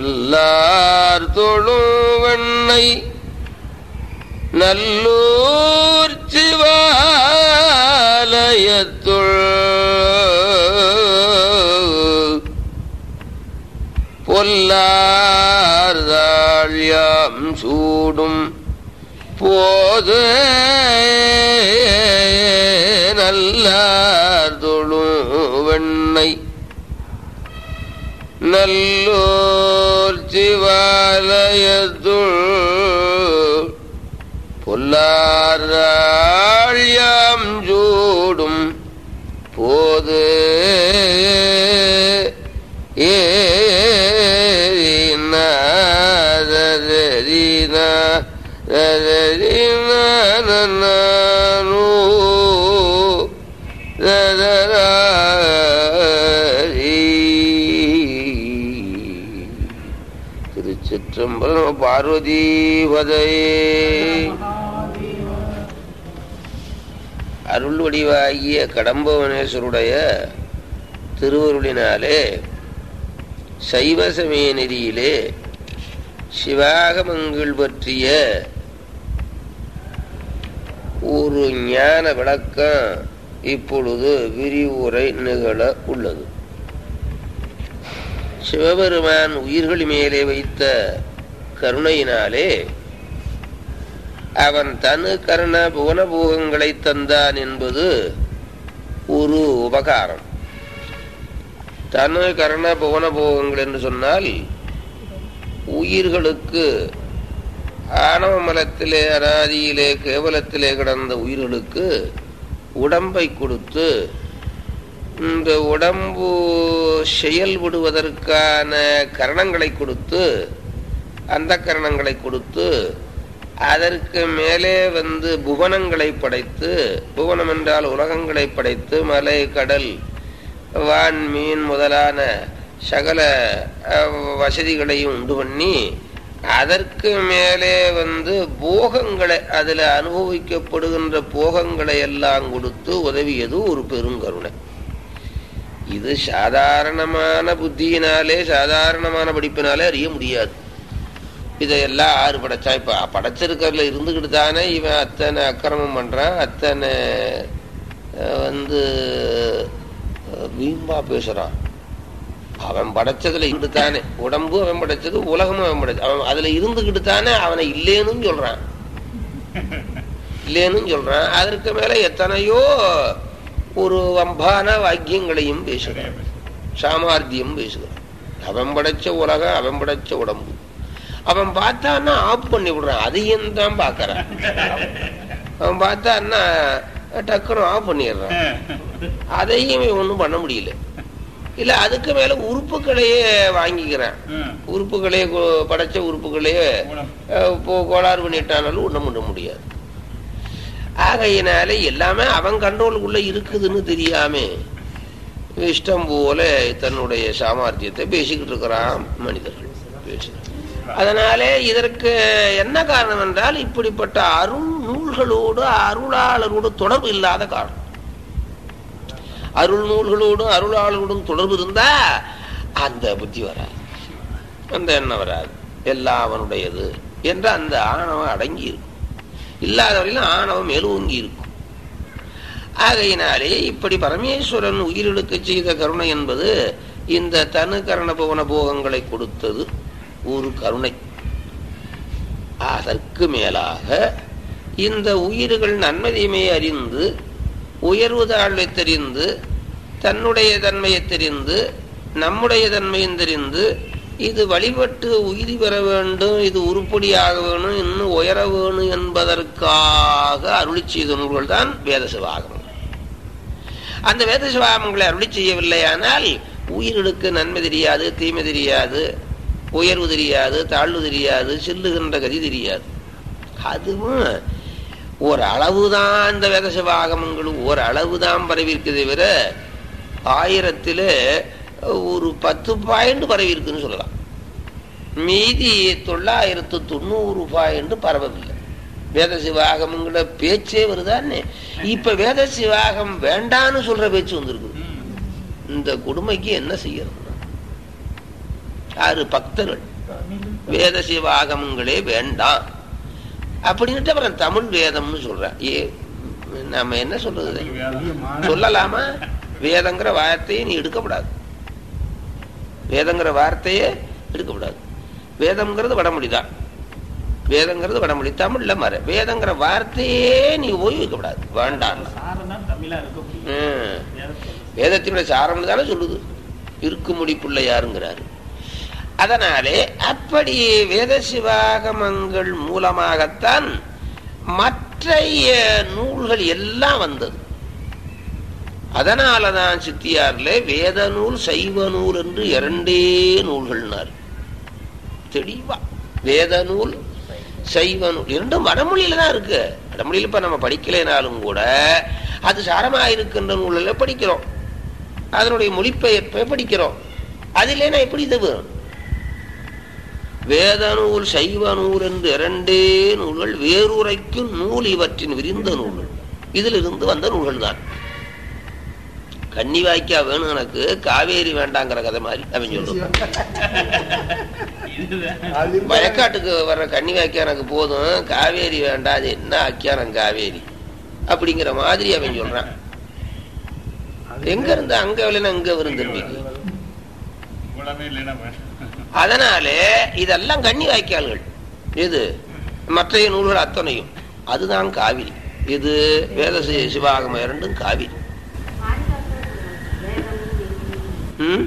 நல்லார் தொழுவெண்ணை நல்லூர் சிவாலயத்துள் பொல்லார்தாழ்யாம் சூடும் போது நல்லார் தொழுவெண்ணை நல்லோர் சிவாலயத்துள் பொல்லாராழ்யாம் ஜூடும் போது திருச்சிற்றம்பலம் நம பார்வதி பதையே அருள் வடிவாகிய கடம்பவனேஸ்வருடைய திருவருளினாலே சைவ சமய நெறியிலே சிவாகமங்கள் பற்றிய ஒரு ஞான விளக்கம் இப்பொழுது விரிவுரை நிகழ உள்ளது சிவபெருமான் உயிர்கள் மேலே வைத்த கருணையினாலே அவன் தனு கருண புவனபோகங்களை தந்தான் என்பது ஒரு உபகாரம் தனு கரண புவனபோகங்கள் என்று சொன்னால் உயிர்களுக்கு ஆணவ மலத்திலே அனாதியிலே கேவலத்திலே கிடந்த உயிர்களுக்கு உடம்பை கொடுத்து இந்த உடம்பு செயல்படுவதற்கான கரணங்களை கொடுத்து அந்த கரணங்களை கொடுத்து அதற்கு மேலே வந்து புவனங்களை படைத்து புவனம் என்றால் உலகங்களை படைத்து மலை கடல் வான் மீன் முதலான சகல வசதிகளையும் உண்டு பண்ணி அதற்கு மேலே வந்து போகங்களை அதில் அனுபவிக்கப்படுகின்ற போகங்களை எல்லாம் கொடுத்து உதவியது ஒரு பெருங்கருணை இது சாதாரணமான புத்தியினாலே சாதாரணமான படிப்பினாலே அறிய முடியாது இதையெல்லாம் ஆறு படைச்சா இப்ப படைச்சிருக்கிறதுல இருந்துகிட்டு தானே இவன் அத்தனை அக்கிரமம் பண்றான் அத்தனை வந்து வீம்பா பேசுறான் அவன் படைச்சதுல இருந்து தானே உடம்பு அவன் படைச்சது உலகமும் அவன் படைச்சது அவன் அதுல இருந்துகிட்டு தானே அவனை இல்லேன்னு சொல்றான் இல்லேன்னு சொல்றான் அதற்கு மேல எத்தனையோ ஒரு வம்பான வாக்கியங்களையும் பேசுகிறான் சாமார்த்தியம் பேசுகிறான் அவன் படைச்ச உலகம் அவன் படைச்ச உடம்பு அவன் பார்த்தான்னா ஆஃப் பண்ணி விடுறான் அதையும் தான் பாக்குறான் அவன் பார்த்தான்னா டக்குனு ஆஃப் பண்ணிடுறான் அதையும் ஒன்றும் பண்ண முடியல இல்ல அதுக்கு மேல உறுப்புகளையே வாங்கிக்கிறான் உறுப்புகளையே படைச்ச உறுப்புகளையே கோளாறு பண்ணிட்டானாலும் ஒண்ணும் பண்ண முடியாது ஆகையினால எல்லாமே அவன் கண்ட்ரோலுக்குள்ள இருக்குதுன்னு தெரியாம இஷ்டம் போல தன்னுடைய சாமர்த்தியத்தை பேசிக்கிட்டு இருக்கிறான் மனிதர்கள் பேசுகிறான் அதனாலே இதற்கு என்ன காரணம் என்றால் இப்படிப்பட்ட அருள் நூல்களோடு அருளாளரோடு தொடர்பு இல்லாத காரணம் அருள் நூல்களோடும் அருளாளரோடும் தொடர்பு இருந்தா அந்த புத்தி வராது அந்த எண்ணம் வராது எல்லாம் அவனுடையது என்ற அந்த ஆணவம் அடங்கி இருக்கும் இல்லாதவரையிலும் ஆணவம் மேலோங்கி இருக்கும் ஆகையினாலே இப்படி பரமேஸ்வரன் உயிர்களுக்கு செய்த கருணை என்பது இந்த தனு கரண புவன போகங்களை கொடுத்தது ஒரு கருணை அதற்கு மேலாக இந்த உயிர்கள் நன்மதியுமே அறிந்து உயர்வு தாழ்வை தெரிந்து தன்னுடைய தன்மையை தெரிந்து நம்முடைய தன்மையும் தெரிந்து இது வழிபட்டு உயிரி பெற வேண்டும் இது உருப்படியாக வேணும் இன்னும் உயர வேணும் என்பதற்காக அருளி செய்த நூல்கள் தான் வேத சிவாகமம் அந்த வேத சிவாகமங்களை அருளி செய்யவில்லையானால் உயிர்களுக்கு நன்மை தெரியாது தீமை தெரியாது உயர்வு தெரியாது தாழ்வு தெரியாது செல்லுகின்ற கதி தெரியாது அதுவும் ஒரு அளவுதான் இந்த வேத சிவாகமங்களும் ஒரு அளவுதான் பரவி இருக்குதே தவிர ஆயிரத்துல ஒரு பத்து பாயிண்ட் பரவி இருக்குன்னு சொல்லலாம் மீதி தொள்ளாயிரத்து தொண்ணூறு பாயிண்ட் பரவவில்லை வேத சிவாகமங்கள பேச்சே வருதானே இப்ப வேத சிவாகம் வேண்டான்னு சொல்ற பேச்சு வந்திருக்கு இந்த கொடுமைக்கு என்ன செய்யறது யாரு பக்தர்கள் வேத சிவாகமங்களே வேண்டாம் அப்படின்ட்டு அப்புறம் தமிழ் வேதம்னு சொல்றேன் ஏ நம்ம என்ன சொல்றது சொல்லலாமா வேதங்கிற வார்த்தையை நீ எடுக்கப்படாது வேதங்கிற வார்த்தையே எடுக்கப்படாது வேதம்ங்கிறது வடமொழி தான் வேதங்கிறது வடமொழி தமிழ்ல மற வேதங்கிற வார்த்தையே நீ ஓய்வு வைக்கப்படாது வேண்டாம் ம். வேதத்தினுடைய சாரம் தானே சொல்லுது இருக்குமுடி பிள்ளையாருங்கிறாரு அதனாலே அப்படி வேத சிவாகமங்கள் மூலமாகத்தான் மற்றைய நூல்கள் எல்லாம் வந்தது அதனாலதான் சித்தியார்ல வேத நூல் சைவ நூல் என்று இரண்டே நூல்கள்னார் தெளிவா வேத நூல் சைவ நூல் இரண்டும் வடமொழியில தான் இருக்கு வடமொழியில இப்ப நம்ம படிக்கலைனாலும் கூட அது சாரமா இருக்கின்ற நூலில் படிக்கிறோம் அதனுடைய மொழிபெயர்ப்பை படிக்கிறோம் அதிலே நான் எப்படி இது வரும் வேத நூல் சைவ நூல் என்று இரண்டே நூல்கள் வேறுரைக்கும் நூல் இவற்றின் விரிந்த நூல்கள் இதிலிருந்து வந்த நூல்கள் தான் கன்னி வாய்க்கா வேணும் எனக்கு காவேரி வேண்டாங்கிற கதை மாதிரி அவன் சொல்லுவான் வயக்காட்டுக்கு வர்ற கன்னி வாய்க்கா எனக்கு போதும் காவேரி வேண்டாம் அது என்ன ஆக்கியானம் காவேரி அப்படிங்கிற மாதிரி அவன் சொல்றான் எங்க இருந்து அங்க இல்லைன்னா இங்க வரும் திரும்பிக்கு அதனாலே இதெல்லாம் கன்னி வாய்க்கால்கள் இது மற்றைய நூல்கள் அத்தனையும் அதுதான் காவிரி இது வேத சி- சிவாகமம் இரண்டும் காவிரி ம்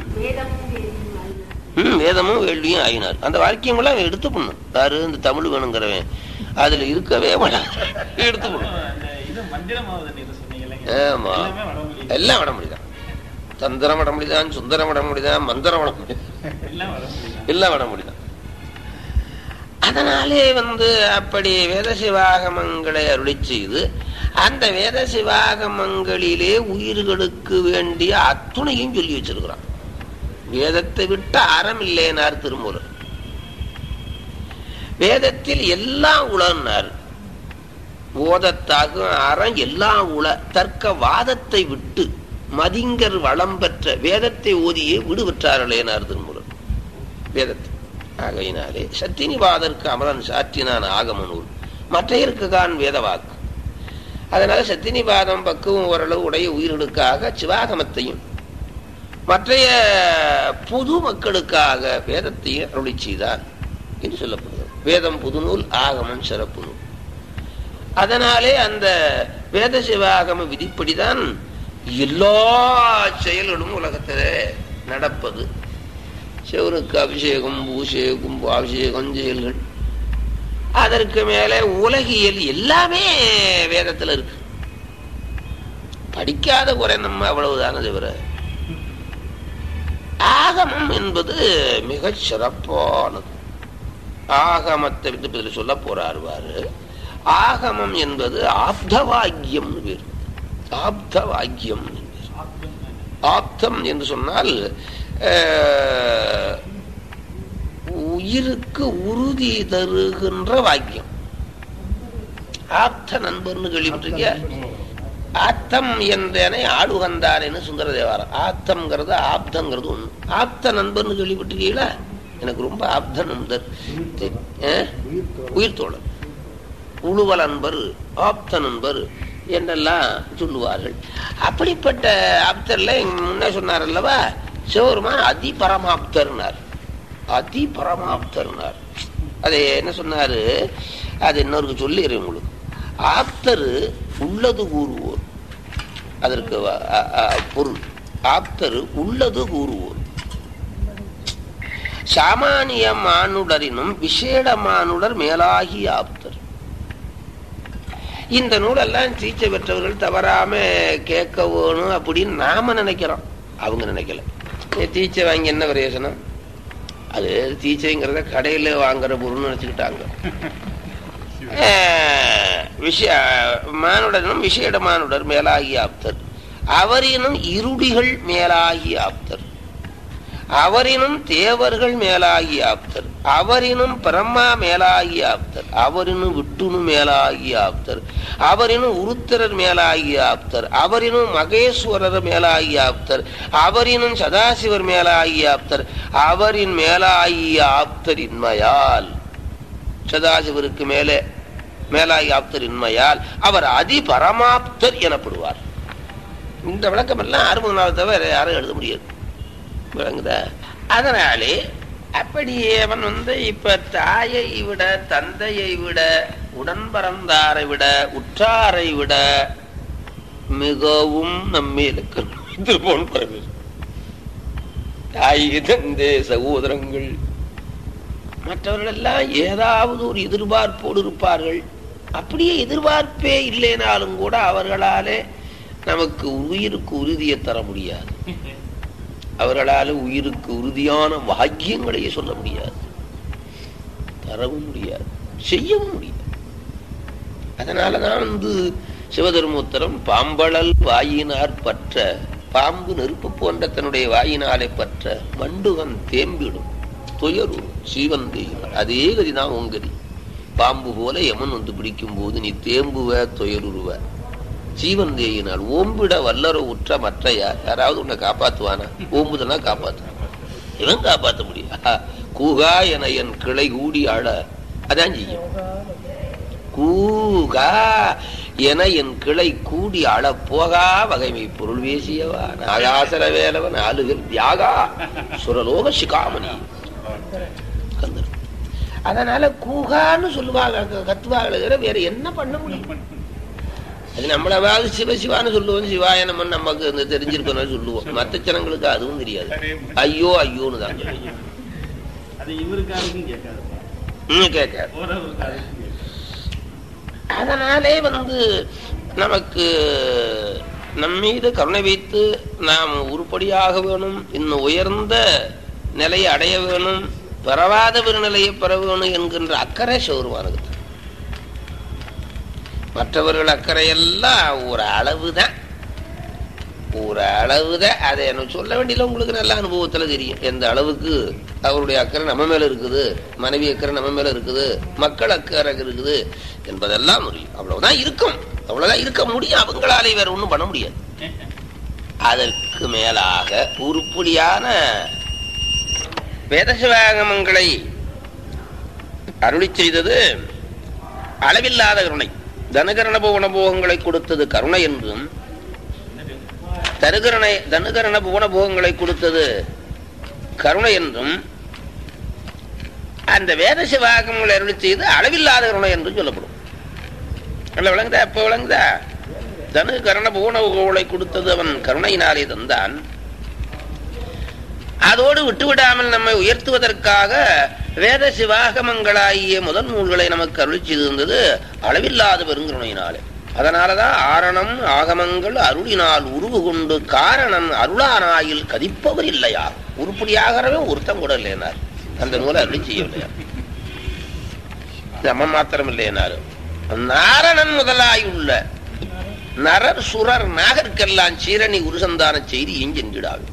ம் வேதமும் வேள்வியும் ஆயினார் அந்த வாக்கியம் எல்லாம் அவன் எடுத்து பண்ணும் யாரு இந்த தமிழ் வேணுங்கிறவன் அதுல இருக்கவே மாட்டான் எடுத்து பண்ணும் ஆமா எல்லாம் வடமொழிதான் தந்திரம் வடமொழிதான் சுந்தரம் வடமொழிதான் மந்திரம் வடமொழி எல்லாம் வடமொழிதான் அதனாலே வந்து அப்படி வேத சிவாகமங்களை அருளி செய்து அந்த வேத சிவாகமங்களிலே உயிர்களுக்கு வேண்டிய அத்துணையும் சொல்லி வச்சிருக்கிறான் வேதத்தை விட்டு அறம் இல்லைனார் திருமூலர் வேதத்தில் எல்லாம் உளன்னார் ஓதத்தாகும் அறம் எல்லாம் உள தர்க்க வாதத்தை விட்டு மதிங்கர் வளம் பெற்ற வேதத்தை ஓதியே விடுபெற்றார்களேனார் திருமூலர் வேதத்தை ஆகையினாலே சத்தினிவாதற்கு அமரன் சாற்றினான் ஆகம நூல் மற்றையருக்கு தான் வேதவாக்கு அதனால சத்தினிவாதம் பக்குவம் ஓரளவு உடைய உயிர்களுக்காக சிவாகமத்தையும் மற்றைய புது மக்களுக்காக வேதத்தையும் அருளி செய்தார் என்று சொல்லப்படுகிறது வேதம் புதுநூல் ஆகமம் சிறப்பு நூல் அதனாலே அந்த வேத சிவாகம விதிப்படிதான் எல்லா செயல்களும் உலகத்திலே நடப்பது சிவனுக்கு அபிஷேகம் பூஷேகம் அபிஷேகம் செயல்கள் அதற்கு மேலே உலகியல் எல்லாமே வேதத்துல இருக்கு படிக்காத குறை நம்ம அவ்வளவுதானே தவிர ஆகமம் என்பது மிக சிறப்பானது ஆகமத்தை விட்டு இப்ப இதுல சொல்ல போறாருவாரு ஆகமம் என்பது ஆப்தவாக்கியம் பேர் ஆப்தவாக்கியம் ஆப்தம் என்று சொன்னால் அஹ், உயிருக்கு உறுதி தருகின்ற வாக்கியம் ஆப்த நண்பர்னு கேள்விப்பட்டிருக்கியா ஆத்தம் என்றனை ஆடுகந்தானேன்னு சுந்தர தேவாரம் ஆத்தம்ங்கிறது ஆப்தங்கிறது ஒண்ணு ஆப்த நண்பர்னு கேள்விப்பட்டிருக்கீங்களா எனக்கு ரொம்ப ஆப்த நண்பர் அஹ்? உயிர் தோழர் உழுவல் அன்பர் ஆப்த நண்பர் என்றெல்லாம் சொல்லுவார்கள் அப்படிப்பட்ட ஆப்தர்ல இங்க முன்ன சொன்னார் அல்லவா சிவருமான் அதி பரமாப்தர்னார் அதி பரமாப்தர்னார் அது என்ன சொன்னாரு அது இன்னொருக்கு சொல்லிடுறேன் உங்களுக்கு ஆப்தர் உள்ளது கூறுவோர் அதற்கு வ- அ- அ- பொருள் ஆப்தர் உள்ளது கூறுவோர் சாமானிய மானுடரினும் விசேட மானுடர் மேலாகி ஆப்தர் இந்த நூலெல்லாம் தீட்சை பெற்றவர்கள் தவறாம கேட்க வேணும் அப்படின்னு நாம நினைக்கிறோம் அவங்க நினைக்கல ஏ, தீட்சை வாங்கி என்ன பிரயோஜனம் அது தீட்சைங்கிறத கடையில வாங்குற பொருள்னு நினைச்சுக்கிட்டாங்க அஹ், விஷய மானுடனும் விசேட மானுடர் மேலாகி ஆப்தர் அவரினும் இருடிகள் மேலாகி ஆப்தர் அவரினும் தேவர்கள் மேலாகி ஆப்தர் அவரினும் பிரம்மா மேலாகி ஆப்தர் அவரினும் விட்டுனு மேலாகி ஆப்தர் அவரினும் உருத்திரர் மேலாகி ஆப்தர் அவரினும் மகேஸ்வரர் மேலாகி ஆப்தர் அவரினும் சதாசிவர் மேலாகி ஆப்தர் அவரின் மேலாகி ஆப்தர் இன்மையால் சதாசிவருக்கு மேலே மேலாகி ஆப்தர் இன்மையால் அவர் அதி பரமாப்தர் எனப்படுவார் இந்த விளக்கம் எல்லாம் அறுபது நாள் தவிர யாரும் எழுத முடியாது விளங்குதா அதனாலே அப்படி அவன் வந்து இப்ப தாயை விட தந்தையை விட உடன் பிறந்தாரை விட உற்றாரை விட மிகவும் நம்மேலுக்கு திருப்போன் பரமேஸ்வரன் தாய் தந்தை சகோதரங்கள் மற்றவர்கள் எல்லாம் ஏதாவது ஒரு எதிர்பார்ப்போடு இருப்பார்கள் அப்படியே எதிர்பார்ப்பே இல்லைனாலும் கூட அவர்களாலே நமக்கு உயிருக்கு உறுதியை தர முடியாது அவர்களால உயிருக்கு உறுதியான பாக்கியங்களையே சொல்ல முடியாது தரவும் முடியாது செய்யவும் முடியாது அதனாலதான் வந்து சிவதர்மோத்தரம் பாம்பளல் வாயினார் பற்ற பாம்பு நெருப்பு போன்ற தன்னுடைய வாயினாலே பற்ற மண்டுவன் தேம்பிடும் துயரும் சீவந்தேயும் அதே கதிதான் உங்கதி பாம்பு போல யமன் வந்து பிடிக்கும் போது நீ தேம்புவ துயருருவ ஜீவந்தேயினால் ஓம்பிட வல்லர உற்ற மற்ற யார் யாராவது உன்னை காப்பாத்துவானா ஓம்புதனா காப்பாத்து இவன் காப்பாத்த முடியும் கூகா என என் கிளை கூடி அழ அதான் செய்யும் கூகா என என் கிளை கூடி அழ போகா வகைமை பொருள் பேசியவா நாகாசர வேலவன் ஆளுகள் தியாகா சுரலோக சிகாமணி கந்தர் அதனால கூகான்னு சொல்லுவாங்க கத்துவாங்க வேற என்ன பண்ண முடியும் அது நம்மளவாவது சிவ சிவான்னு சொல்லுவோம் சிவாய நம்ம நமக்கு இந்த தெரிஞ்சிருக்கணும் சொல்லுவோம் மற்ற ஜனங்களுக்கு அதுவும் தெரியாது ஐயோ ஐயோன்னு தான் சொல்லுவோம் அது இவருக்காருக்கும் கேட்காது ம், கேட்காது ஓரவருக்காருக்கும் கேட்காது அதனாலே வந்து நமக்கு நம் மீது கருணை வைத்து நாம் உருப்படியாக வேணும் இன்னும் உயர்ந்த நிலையை அடைய வேணும் பெறவாத ஒரு நிலையை பெற வேணும் என்கின்ற அக்கறை சௌருவானுக்கு மற்றவர்கள் அக்கறை எல்லாம் ஒரு அளவுதான் ஒரு அளவுதான் அதை எனக்கு சொல்ல வேண்டியல உங்களுக்கு நல்ல அனுபவத்துல தெரியும் எந்த அளவுக்கு அவருடைய அக்கறை நம்ம மேல இருக்குது மனைவி அக்கறை நம்ம மேல இருக்குது மக்கள் அக்கறை இருக்குது என்பதெல்லாம் முடியும் அவ்வளவுதான் இருக்கும் அவ்வளவுதான் இருக்க முடியும் அவங்களாலே வேற ஒண்ணும் பண்ண முடியாது அதற்கு மேலாக உருப்படியான வேதசிவாகமங்களை அருளி செய்தது அளவில்லாத கருணை தனுகரண புவனபோகங்களை கொடுத்தது கருணை என்றும் தருகரணை தனுகரண புவனபோகங்களை கொடுத்தது கருணை என்றும் அந்த வேத சிவாகங்களை அருளி செய்து அளவில்லாத கருணை என்றும் சொல்லப்படும் அல்ல விளங்குதா எப்ப விளங்குதா தனு கரண புவனபோகங்களை கொடுத்தது அவன் கருணையினாலே தந்தான் அதோடு விட்டுவிடாமல் நம்மை உயர்த்துவதற்காக வேத சிவாகமங்களாகிய முதல் நூல்களை நமக்கு அருள் செய்திருந்தது அளவில்லாத பெருங்கருணையினாலே அதனாலதான் ஆரணம் ஆகமங்கள் அருளினால் உருவு கொண்டு காரணம் அருளானாயில் கதிப்பவர் இல்லையா உருப்படியாகிறவே ஒருத்தம் கூட இல்லைனார் அந்த நூலை அருளி செய்யவில்லையா நம்ம மாத்திரம் இல்லைனாரு நாரணன் முதலாயுள்ள நரர் சுரர் நாகர்க்கெல்லாம் சீரணி உருசந்தான செய்தி எஞ்சென்றிடாது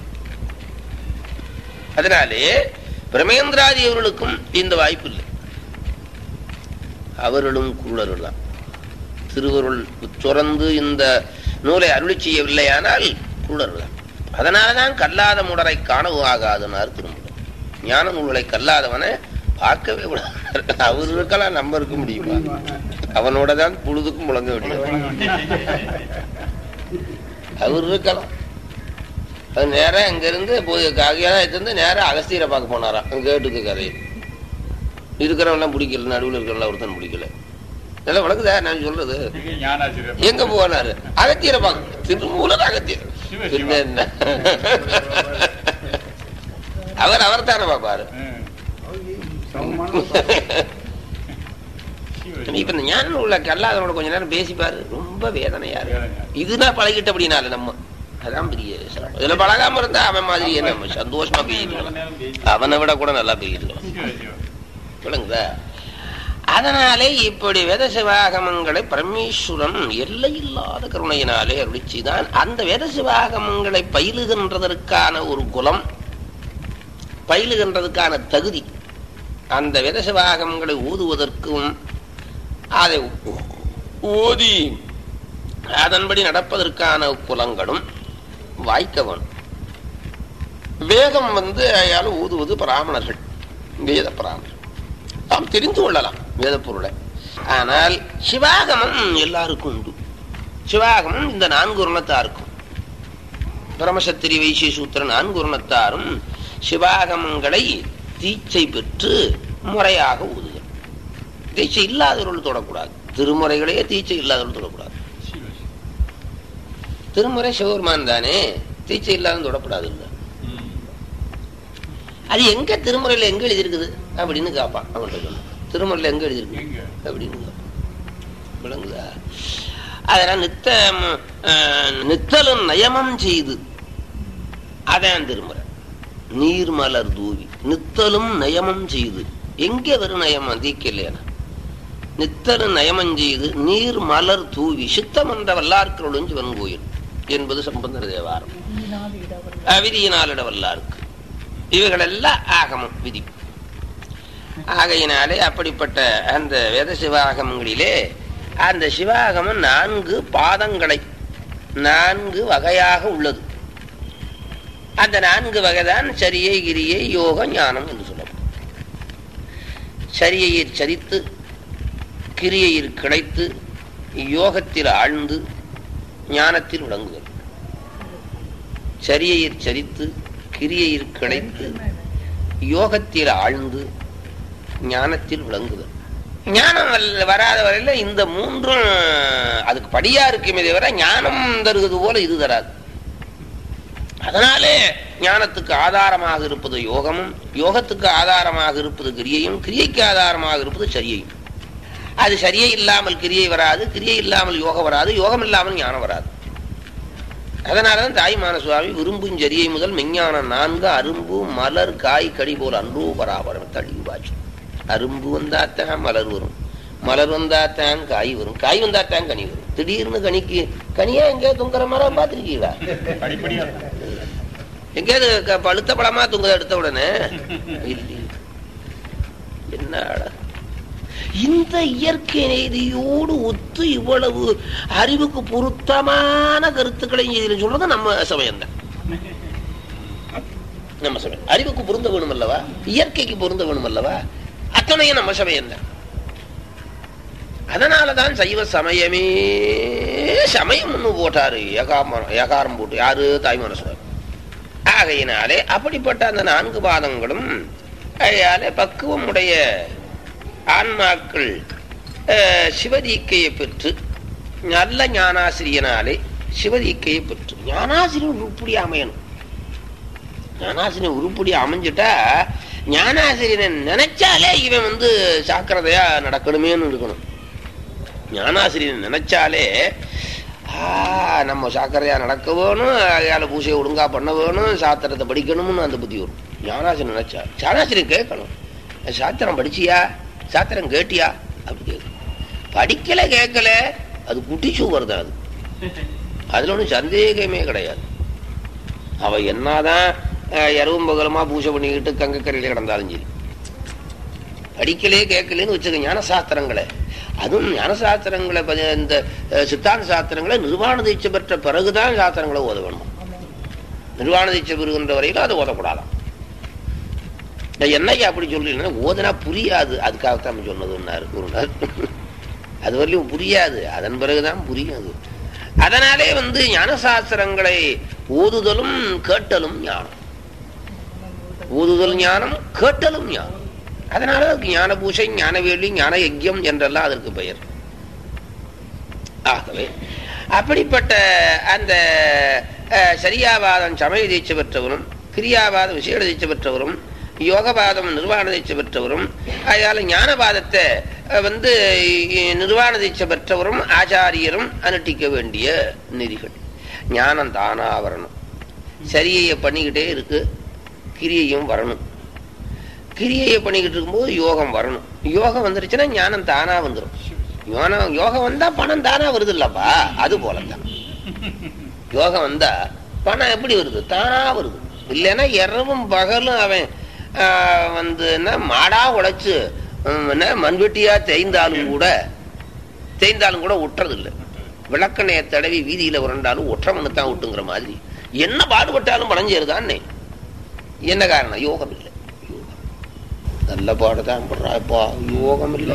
அதனாலே பிரமேந்திராதி அவர்களுக்கும் இந்த வாய்ப்பு இல்லை அவர்களும் குருடர்கள் தான் திருவருள் சுரந்து இந்த நூலை அருளி செய்யவில்லையானால் குருடர்கள் தான் அதனாலதான் கல்லாத முடரை காணவும் ஆகாதுன்னார் திருமுறை ஞான நூல்களை கல்லாதவனை பார்க்கவே விடாது அவர் இருக்கலாம் நம்ம இருக்க முடியுமா அவனோட தான் பொழுதுக்கும் முழங்க வேண்டியது அவர் இருக்கலாம் அது நேரா அங்க இருந்து போய் காகியாயிருந்து நேரா அகஸ்தியரை பார்க்க போனாராம் அங்க கேட்டுக்கு கதையில் இருக்கிறவன்லாம் பிடிக்கல நடுவில் இருக்கிறவன்லாம் ஒருத்தன் பிடிக்கல நல்லா வழக்குதா நான் சொல்றது ஞானாசிரியர் எங்க போனாரு அகத்தியரை பார்க்க திருமூலர் அகத்தியர் சிவ, பின்ன சிவ. என்ன அவர் அவர் தானே பார்ப்பாரு இப்ப இந்த ஞானம் உள்ள கல்லாதவனோட கொஞ்ச நேரம் பேசிப்பாரு ரொம்ப வேதனையா இருக்கு இதுனா பழகிட்ட அப்படின்னால நம்ம அதான் பெரிய சிரமம். இதுல பழகாம இருந்தா அவன் மாதிரியே நம்ம சந்தோஷமா பேசிட்டு அவனை விட கூட நல்லா பேசிட்டு விளங்குதா அதனாலே இப்படி வேத சிவாகமங்களை பரமேஸ்வரன் எல்லையில்லாத கருணையினாலே அருளிச்சுதான் அந்த வேத சிவாகமங்களை பயிலுகின்றதற்கான ஒரு குலம் பயிலுகின்றதுக்கான தகுதி அந்த வேத சிவாகமங்களை ஊதுவதற்கும் அதை ஓதி அதன்படி நடப்பதற்கான புலங்களும் வாய்க்க வேணும் வேதம் வந்து அயால ஊதுவது பிராமணர்கள் வேத பிராமணர்கள் நாம் தெரிந்து கொள்ளலாம் வேத பொருளை ஆனால் சிவாகமம் எல்லாருக்கும் உண்டு சிவாகமம் இந்த நான்கு உருணத்தாருக்கும் பிரமசத்திரி வைசிய சூத்திர நான்கு உருணத்தாரும் சிவாகமங்களை தீட்சை பெற்று முறையாக ஊதுகள் தீட்சை இல்லாதவர்கள் தொடக்கூடாது திருமுறைகளையே தீட்சை இல்லாதவர்கள் தொடக்கூடாது திருமுறை சிவபெருமான் தானே தீட்சை இல்லாத தொடக்கூடாது இல்லை அது எங்க திருமுறையில எங்க எழுதியிருக்குது அப்படின்னு கேட்பான் அவன்கிட்ட சொல்லு திருமுறையில எங்க எழுதியிருக்கு எங்க? அப்படின்னு கேட்பான். விளங்குதா அதெல்லாம் நித்த நித்தலும் நயமம் செய்து அதான் திருமுறை நீர்மலர் தூவி நித்தலும் நயமம் செய்து எங்கே வரும் நயமம் தீக்கலையான நித்தலும் நயமம் செய்து நீர் மலர் தூவி சித்தம் என்ற வல்லார்க்கு ஒளிஞ்சு வன்கோயில் என்பது சம்பந்தர் தேவாரம் அவிதியினாலிட வல்லாருக்கு இவைகளெல்லாம் ஆகமம் விதி ஆகையினாலே அப்படிப்பட்ட அந்த வேத சிவாகமங்களிலே அந்த சிவாகமம் நான்கு பாதங்களை நான்கு வகையாக உள்ளது அந்த நான்கு வகைதான் சரியை கிரியை யோக ஞானம் என்று சொல்லப்படும் சரியையில் சரித்து கிரியையில் கிடைத்து யோகத்தில் ஆழ்ந்து ஞானத்தில் விளங்குதல் சரியையில் சரித்து கிரியையில் கிடைத்து யோகத்தில் ஆழ்ந்து ஞானத்தில் விளங்குதல் ஞானம் வல்ல- வராத வரையில இந்த மூன்றும் அதுக்கு படியா இருக்குமே தவிர ஞானம் தருவது போல இது தராது அதனாலே ஞானத்துக்கு ஆதாரமாக இருப்பது யோகமும் யோகத்துக்கு ஆதாரமாக இருப்பது கிரியையும் கிரியைக்கு ஆதாரமாக இருப்பது சரியையும் அது சரியை இல்லாமல் கிரியை வராது கிரியை இல்லாமல் யோகம் வராது யோகம் இல்லாமல் ஞானம் வராது அதனாலதான் தாய்மான சுவாமி விரும்பும் ஜரியை முதல் மெஞ்ஞானம் நான்கு அரும்பு மலர் காய் கடி போல் அன்றோ பராபரம் தள்ளி வாச்சு அரும்பு வந்தாத்தான் மலர் வரும் மலர் வந்தாத்தான் காய் வரும் காய் வந்தாத்தான் கனி வரும் திடீர்னு கனிக்கு கனியா எங்கேயோ துங்குற மரம் பார்த்துருக்கீங்களா படிப்படியா எங்கேயாவது க- பழுத்த பழமா துங்குத எடுத்த உடனே இல்லையே. என்ன அழகு. இந்த இயற்கை நீதியோடு ஒத்து இவ்வளவு அறிவுக்கு பொருத்தமான கருத்துக்களை இதில் சொல்றது நம்ம சமயம் தான் நம்ம சமயம் அறிவுக்கு பொருந்த வேணும் அல்லவா இயற்கைக்கு பொருந்த வேணும் அல்லவா அத்தனையும் நம்ம சமயம் தான் அதனாலதான் சைவ சமயமே சமயம் ஒண்ணு போட்டாரு ஏகாமரம் ஏகாரம் போட்டு யாரு தாய்மான சுவாமி ஆகையினாலே அப்படிப்பட்ட அந்த நான்கு பாதங்களும் அதையாலே பக்குவம் உடைய ஆன்மாக்கள் அஹ், சிவதீக்கையை பெற்று நல்ல ஞானாசிரியனாலே சிவதீக்கையை பெற்று ஞானாசிரியன் உருப்படி அமையணும் ஞானாசிரியன் உருப்படி அமைஞ்சிட்டா ஞானாசிரியனை நினைச்சாலே இவன் வந்து ஜாக்கிரதையா நடக்கணுமேன்னு இருக்கணும் ஞானாசிரியன் நினைச்சாலே ஆ, நம்ம சாக்கரையா நடக்க வேணும் அயால பூசையை ஒழுங்கா பண்ண வேணும் சாத்திரத்தை படிக்கணும்னு அந்த புத்தி வரும் ஞானாசிரியன் நினைச்சா ஞானாசிரியன் கேட்கணும் சாத்திரம் படிச்சியா சாத்திரம் கேட்டியா அப்படி கேட்கணும் படிக்கல கேட்கல அது குட்டிச்சு வருது அது அதுல ஒன்றும் சந்தேகமே கிடையாது அவ என்னதான் அஹ், இரவும் பகலுமா பூஜை பண்ணிக்கிட்டு கங்கக்கரையில கிடந்தாலும் சரி படிக்கலே கேட்கலன்னு வச்சுக்க ஞான சாஸ்திரங்களை அதுவும் ஞான சாஸ்திரங்களை பதி- இந்த அஹ், சித்தாந்த சாஸ்திரங்களை நிர்வாண தீட்சை பெற்ற பிறகுதான் சாஸ்திரங்களை ஓத வேணுமா நிர்வாண தீட்சை பெறுகின்ற வரையிலும் அதை ஓதக்கூடாதாம் நான் என்னையா அப்படி சொல்றீங்கன்னா ஓதுனா புரியாது அதுக்காகத்தான் நம்ம சொன்னதுன்னாரு குருநார் அது வரலையும் புரியாது அதன் பிறகுதான் புரியும் அது அதனாலே வந்து ஞான சாஸ்திரங்களை ஓதுதலும் கேட்டலும் ஞானம் ஓதுதல் ஞானம் கேட்டலும் ஞானம் அதனால அதுக்கு ஞான பூஷை ஞான வேள்வி ஞான யஜ்யம் என்றெல்லாம் அதற்கு பெயர் ஆகவே அப்படிப்பட்ட அந்த அஹ், சரியாவாதம் சமய தீட்சை பெற்றவரும் கிரியாவாதம் விசேட தீட்சை பெற்றவரும் யோகவாதம் நிர்வாண தீட்சை பெற்றவரும் அதனால ஞானவாதத்தை அஹ், வந்து இ- நிர்வாண தீட்சை பெற்றவரும் ஆச்சாரியரும் அனுஷ்டிக்க வேண்டிய நெறிகள் ஞானம் தானா வரணும் சரியை பண்ணிக்கிட்டே இருக்கு கிரியையும் வரணும் கிரியையை பண்ணிக்கிட்டு இருக்கும்போது யோகம் வரணும் யோகம் வந்துருச்சுன்னா ஞானம் தானா வந்துடும் யோனம் யோகம் வந்தா பணம் தானா வருது இல்லப்பா அது போலதான் யோகம் வந்தா பணம் எப்படி வருது தானா வருது இல்லைன்னா இரவும் பகலும் அவன் ஆஹ், வந்து என்ன மாடா உழைச்சு ஹம், என்ன மண்வெட்டியா தேய்ந்தாலும் கூட தேய்ந்தாலும் கூட ஒட்டுறது இல்லை விளக்கணைய தடவி வீதியில உரண்டாலும் ஒற்றமனு தான் ஒட்டுங்கிற மாதிரி என்ன பாடுபட்டாலும் பணம் சேருதான்னே என்ன காரணம் யோகம் இல்லை யோகம். நல்ல பாடுதான் படுறாப்பா யோகம் இல்லை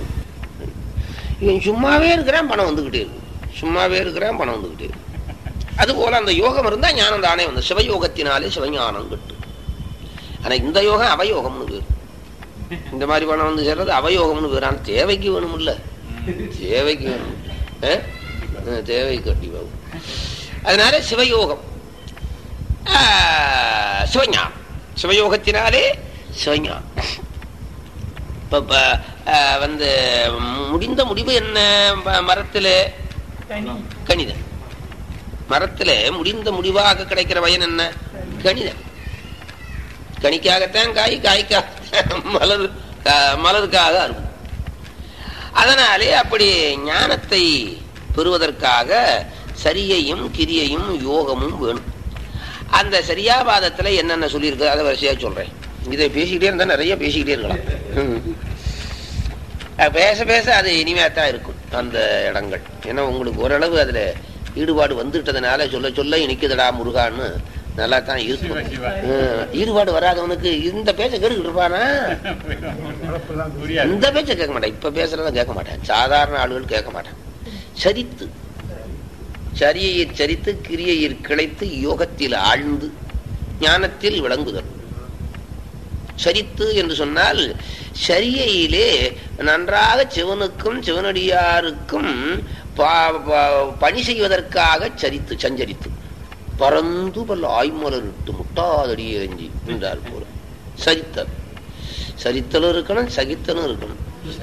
இவன் சும்மாவே இருக்கிறான் பணம் வந்துகிட்டே இருக்கு சும்மாவே இருக்கிறான் பணம் வந்துகிட்டே இருக்கு அதுபோல அந்த யோகம் இருந்தா ஞானம் தானே வந்து சிவயோகத்தினாலே சிவஞானம் கிட்டு ஆனா இந்த யோகம் அவயோகம்னு பேரு இந்த மாதிரி பணம் வந்து சேர்றது அவயோகம்னு பேரு ஆனா தேவைக்கு வேணும்ல தேவைக்கு வேணும் ஆ? ஆ, தேவைக்கு கட்டி போகும் அதனால சிவயோகம் ஆ, சிவஞானம் சிவயோகத்தினாலே சிவஞானம் இப்ப இப்ப, ஆ, வந்து முடிந்த முடிவு என்ன ம- மரத்துல கணிதம் மரத்துல முடிந்த முடிவாக கிடைக்கிற பயன் என்ன கணிதம் கனிக்காகத்தான் காய் காய்க்காக மலர் கா- மலருக்காக அரும்பு அதனாலே அப்படி ஞானத்தை பெறுவதற்காக சரியையும் கிரியையும் யோகமும் வேணும் அந்த சரியாபாதத்துல என்னென்ன சொல்லியிருக்கு அதை வரிசையா சொல்றேன் இதை பேசிக்கிட்டே இருந்தா நிறைய பேசிக்கிட்டே இருக்கலாம் ம். அஹ் பேச பேச அது இனிமையா தான் இருக்கும் அந்த இடங்கள் ஏன்னா உங்களுக்கு ஓரளவு அதுல ஈடுபாடு வந்துட்டதுனால சொல்ல சொல்ல இனிக்குதடா முருகான்னு நல்லா தான் இருக்கும் சிவா, சிவா. ம். ஈடுபாடு வராதவனுக்கு இந்த பேச்ச கேட்டுக்கிட்டு இருப்பானா புரியாது இந்த பேச்ச கேட்க மாட்டேன் இப்ப பேசுறத கேட்க மாட்டேன் சாதாரண ஆளுகள் கேட்க மாட்டேன் சரித்து சரியை சரித்து கிரியையில் கிளைத்து யோகத்தில் ஆழ்ந்து ஞானத்தில் விளங்குதல் சரித்து என்று சொன்னால் சரியையிலே நன்றாக சிவனுக்கும் சிவனடியாருக்கும் பா- பா- பணி செய்வதற்காக சரித்து சஞ்சரித்து பறந்து பல ஆய்மலரிட்டு முட்டாதடி எஞ்சி என்றார் போல சரித்தல் சரித்தலும் இருக்கணும் சகித்தலும் இருக்கணும்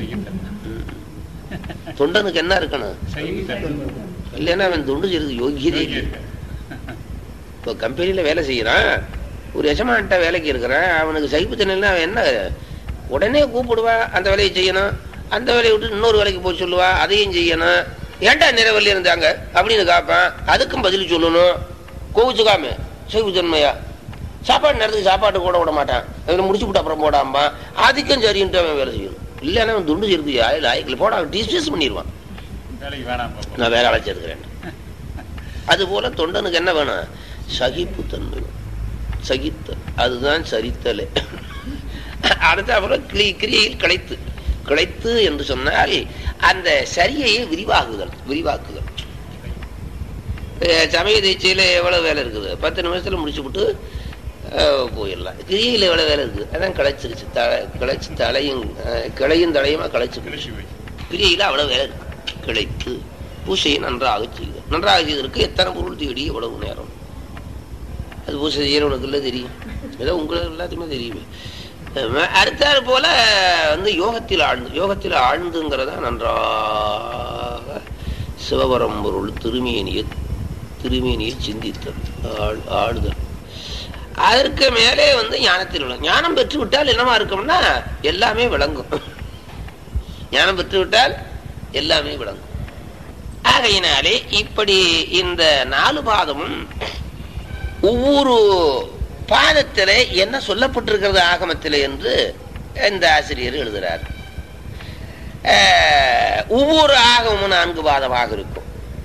தொண்டனுக்கு என்ன இருக்கணும் இல்லைன்னா அவன் தொண்டு செய்யறது யோகியதே இல்லை. இப்போ கம்பெனியில் வேலை செய்கிறான் ஒரு எஜமான்ட்ட வேலைக்கு இருக்கிறான் அவனுக்கு சகிப்புத்தன்மைன்னா அவன் என்ன உடனே கூப்பிடுவான் அந்த வேலையை செய்யணும் அந்த வேலையை விட்டு இன்னொரு வேலைக்கு போய் சொல்லுவான் அதையும் செய்யணும் ஏன்டா நிறைவேறி இருந்தாங்க அப்படின்னு காப்பான் அதுக்கும் பதில் சொல்லணும் கோவிச்சுக்காம சகிப்புத்தன்மையா சாப்பாடு நேரத்துக்கு சாப்பாடு கூட விட மாட்டான் அதில் முடிச்சு விட்டு அப்புறம் போடாமா அதுக்கும் சரின்ட்டு அவன் வேலை செய்யணும் இல்லைன்னா அவன் துண்டு இருக்கு லாய்க்கில் போட அவன் டிஸ்மிஸ் பண்ணிடுவான் வேலைக்கு வேணாம் பாப்போம். நான் வேற அழைச்சிருக்கிறேன் அதுபோல தொண்டனுக்கு என்ன வேணும் சகிப்புத்தன்மை வேணும். சகித்தல் அதுதான் சரித்தலே அடுத்த அப்புறம் கிளி கிரியையில் கிளைத்து கிளைத்து என்று சொன்னால் அந்த சரியை விரிவாகுதல் விரிவாக்குதல் அஹ் சமய தீட்சையில எவ்வளவு வேலை இருக்குது பத்து நிமிஷத்துல முடிச்சு விட்டு அஹ், போயிடலாம் கிரியில எவ்வளவு வேலை இருக்குது அதான் கிளைச்சிருச்சு தலை கிளைச்சு தலையும் அஹ், கிளையும் தலையுமா கிளைச்சு கிளி போய். கிரியில அவ்வளவு வேலை இருக்கு கிளைத்து பூசையை நன்றாக செய்து நன்றாக செய்வதற்கு எத்தனை பொருள் தேடி எவ்வளவு நேரம் அது பூசை செய்யறவனுக்கு இல்லை தெரியும் ஏதோ உங்களுக்கு எல்லாத்தையுமே தெரியுமே அஹ் அடுத்தாறு போல வந்து யோகத்தில் ஆழ்ந்து யோகத்தில் ஆழ்ந்துங்கிறத நன்றாக சிவபரம்பொருள் திருமேனிய திருமேனியை சிந்தித்தல் ஆழ் ஆடுதல் அதற்கு மேலே வந்து ஞானத்தில் விளங்கும் ஞானம் பெற்று விட்டால் என்னவா இருக்கும்னா எல்லாமே விளங்கும் ஞானம் பெற்று விட்டால் எல்லாமே விளங்கும் ஆகையினாலே இப்படி இந்த நாலு பாதமும் ஒவ்வொரு பாதத்திலே என்ன சொல்லப்பட்டிருக்கிறது ஆகமத்திலே என்று இந்த ஆசிரியர் எழுதுகிறார் அஹ், ஒவ்வொரு ஆகமும் நான்கு பாதமாக இருக்கும்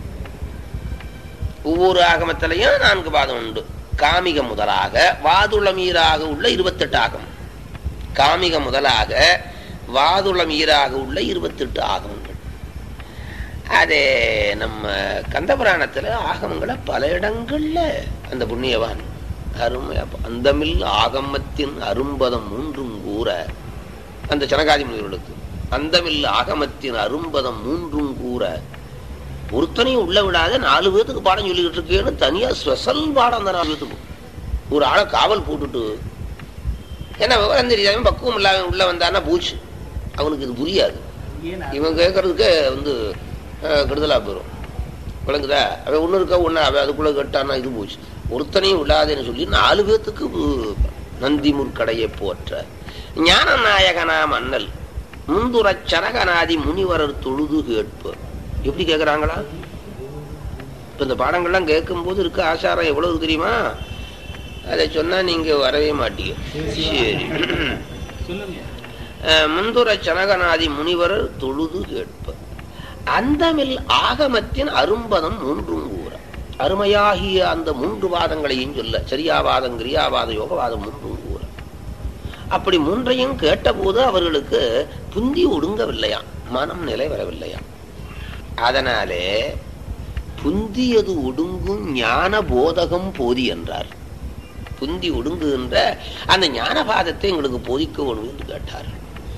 ஒவ்வொரு ஆகமத்திலையும் நான்கு பாதம் உண்டு காமிக முதலாக வாதுளமீராக உள்ள இருபத்தெட்டு ஆகமம் காமிக முதலாக வாதுளமீராக உள்ள இருபத்தெட்டு ஆகமங்கள் அது நம்ம கந்தபுராணத்துல ஆகமங்களை பல இடங்கள்ல அந்த புண்ணியவான் அருமையா அந்தமில் ஆகமத்தின் அரும்பதம் மூன்றும் கூற அந்த சனகாதி முனிவர்களுக்கு அந்தமில் ஆகமத்தின் அரும்பதம் மூன்றும் கூற ஒருத்தனையும் உள்ள விடாத நாலு பேத்துக்கு பாடம் சொல்லிக்கிட்டு இருக்கேன்னு தனியா ஸ்பெஷல் பாடம் அந்த நாலு பேத்துக்கும் ஒரு ஆளை காவல் போட்டுட்டு ஏன்னா விவரம் தெரியாம பக்குவம் இல்லாம உள்ள வந்தான்னா பூச்சு அவனுக்கு இது புரியாது இவன் கேட்கறதுக்கு வந்து அஹ், கெடுதலா போயிடும் விளங்குதா அவன் ஒண்ணு இருக்கா ஒண்ணு அவன் அதுக்குள்ள கேட்டான்னா இது போச்சு ஒருத்தனையும் விடாதேன்னு சொல்லி நாலு பேத்துக்கு உ- நந்தி முற்கடையை போற்ற ஞான நாயகனா மன்னல் முந்துரச் சனகநாதி முனிவரர் தொழுது கேட்பு எப்படி கேக்குறாங்களா இப்ப இந்த பாடங்கள்லாம் கேட்கும் போது இருக்க ஆசாரம் எவ்வளவு தெரியுமா அதை சொன்னா நீங்க வரவே மாட்டீங்க சரி சொல்லுங்க அஹ், முந்துர சனகநாதி முனிவர் தொழுது கேட்ப அந்தமில் ஆகமத்தின் அரும்பதம் மூன்றும் கூற அருமையாகிய அந்த மூன்று வாதங்களையும் சொல்ல சரியாவாதம் கிரியாவாத யோகவாதம் மூன்றும் கூற அப்படி மூன்றையும் கேட்டபோது அவர்களுக்கு புந்தி ஒடுங்கவில்லையாம் மனம் நிலை வரவில்லையாம் அதனாலே புந்தியது ஒடுங்கும் ஞான போதகம் போதி என்றார் புந்தி ஒடுங்குகின்ற அந்த ஞானபாதத்தை எங்களுக்கு போதிக்க வேணும் என்று கேட்டார்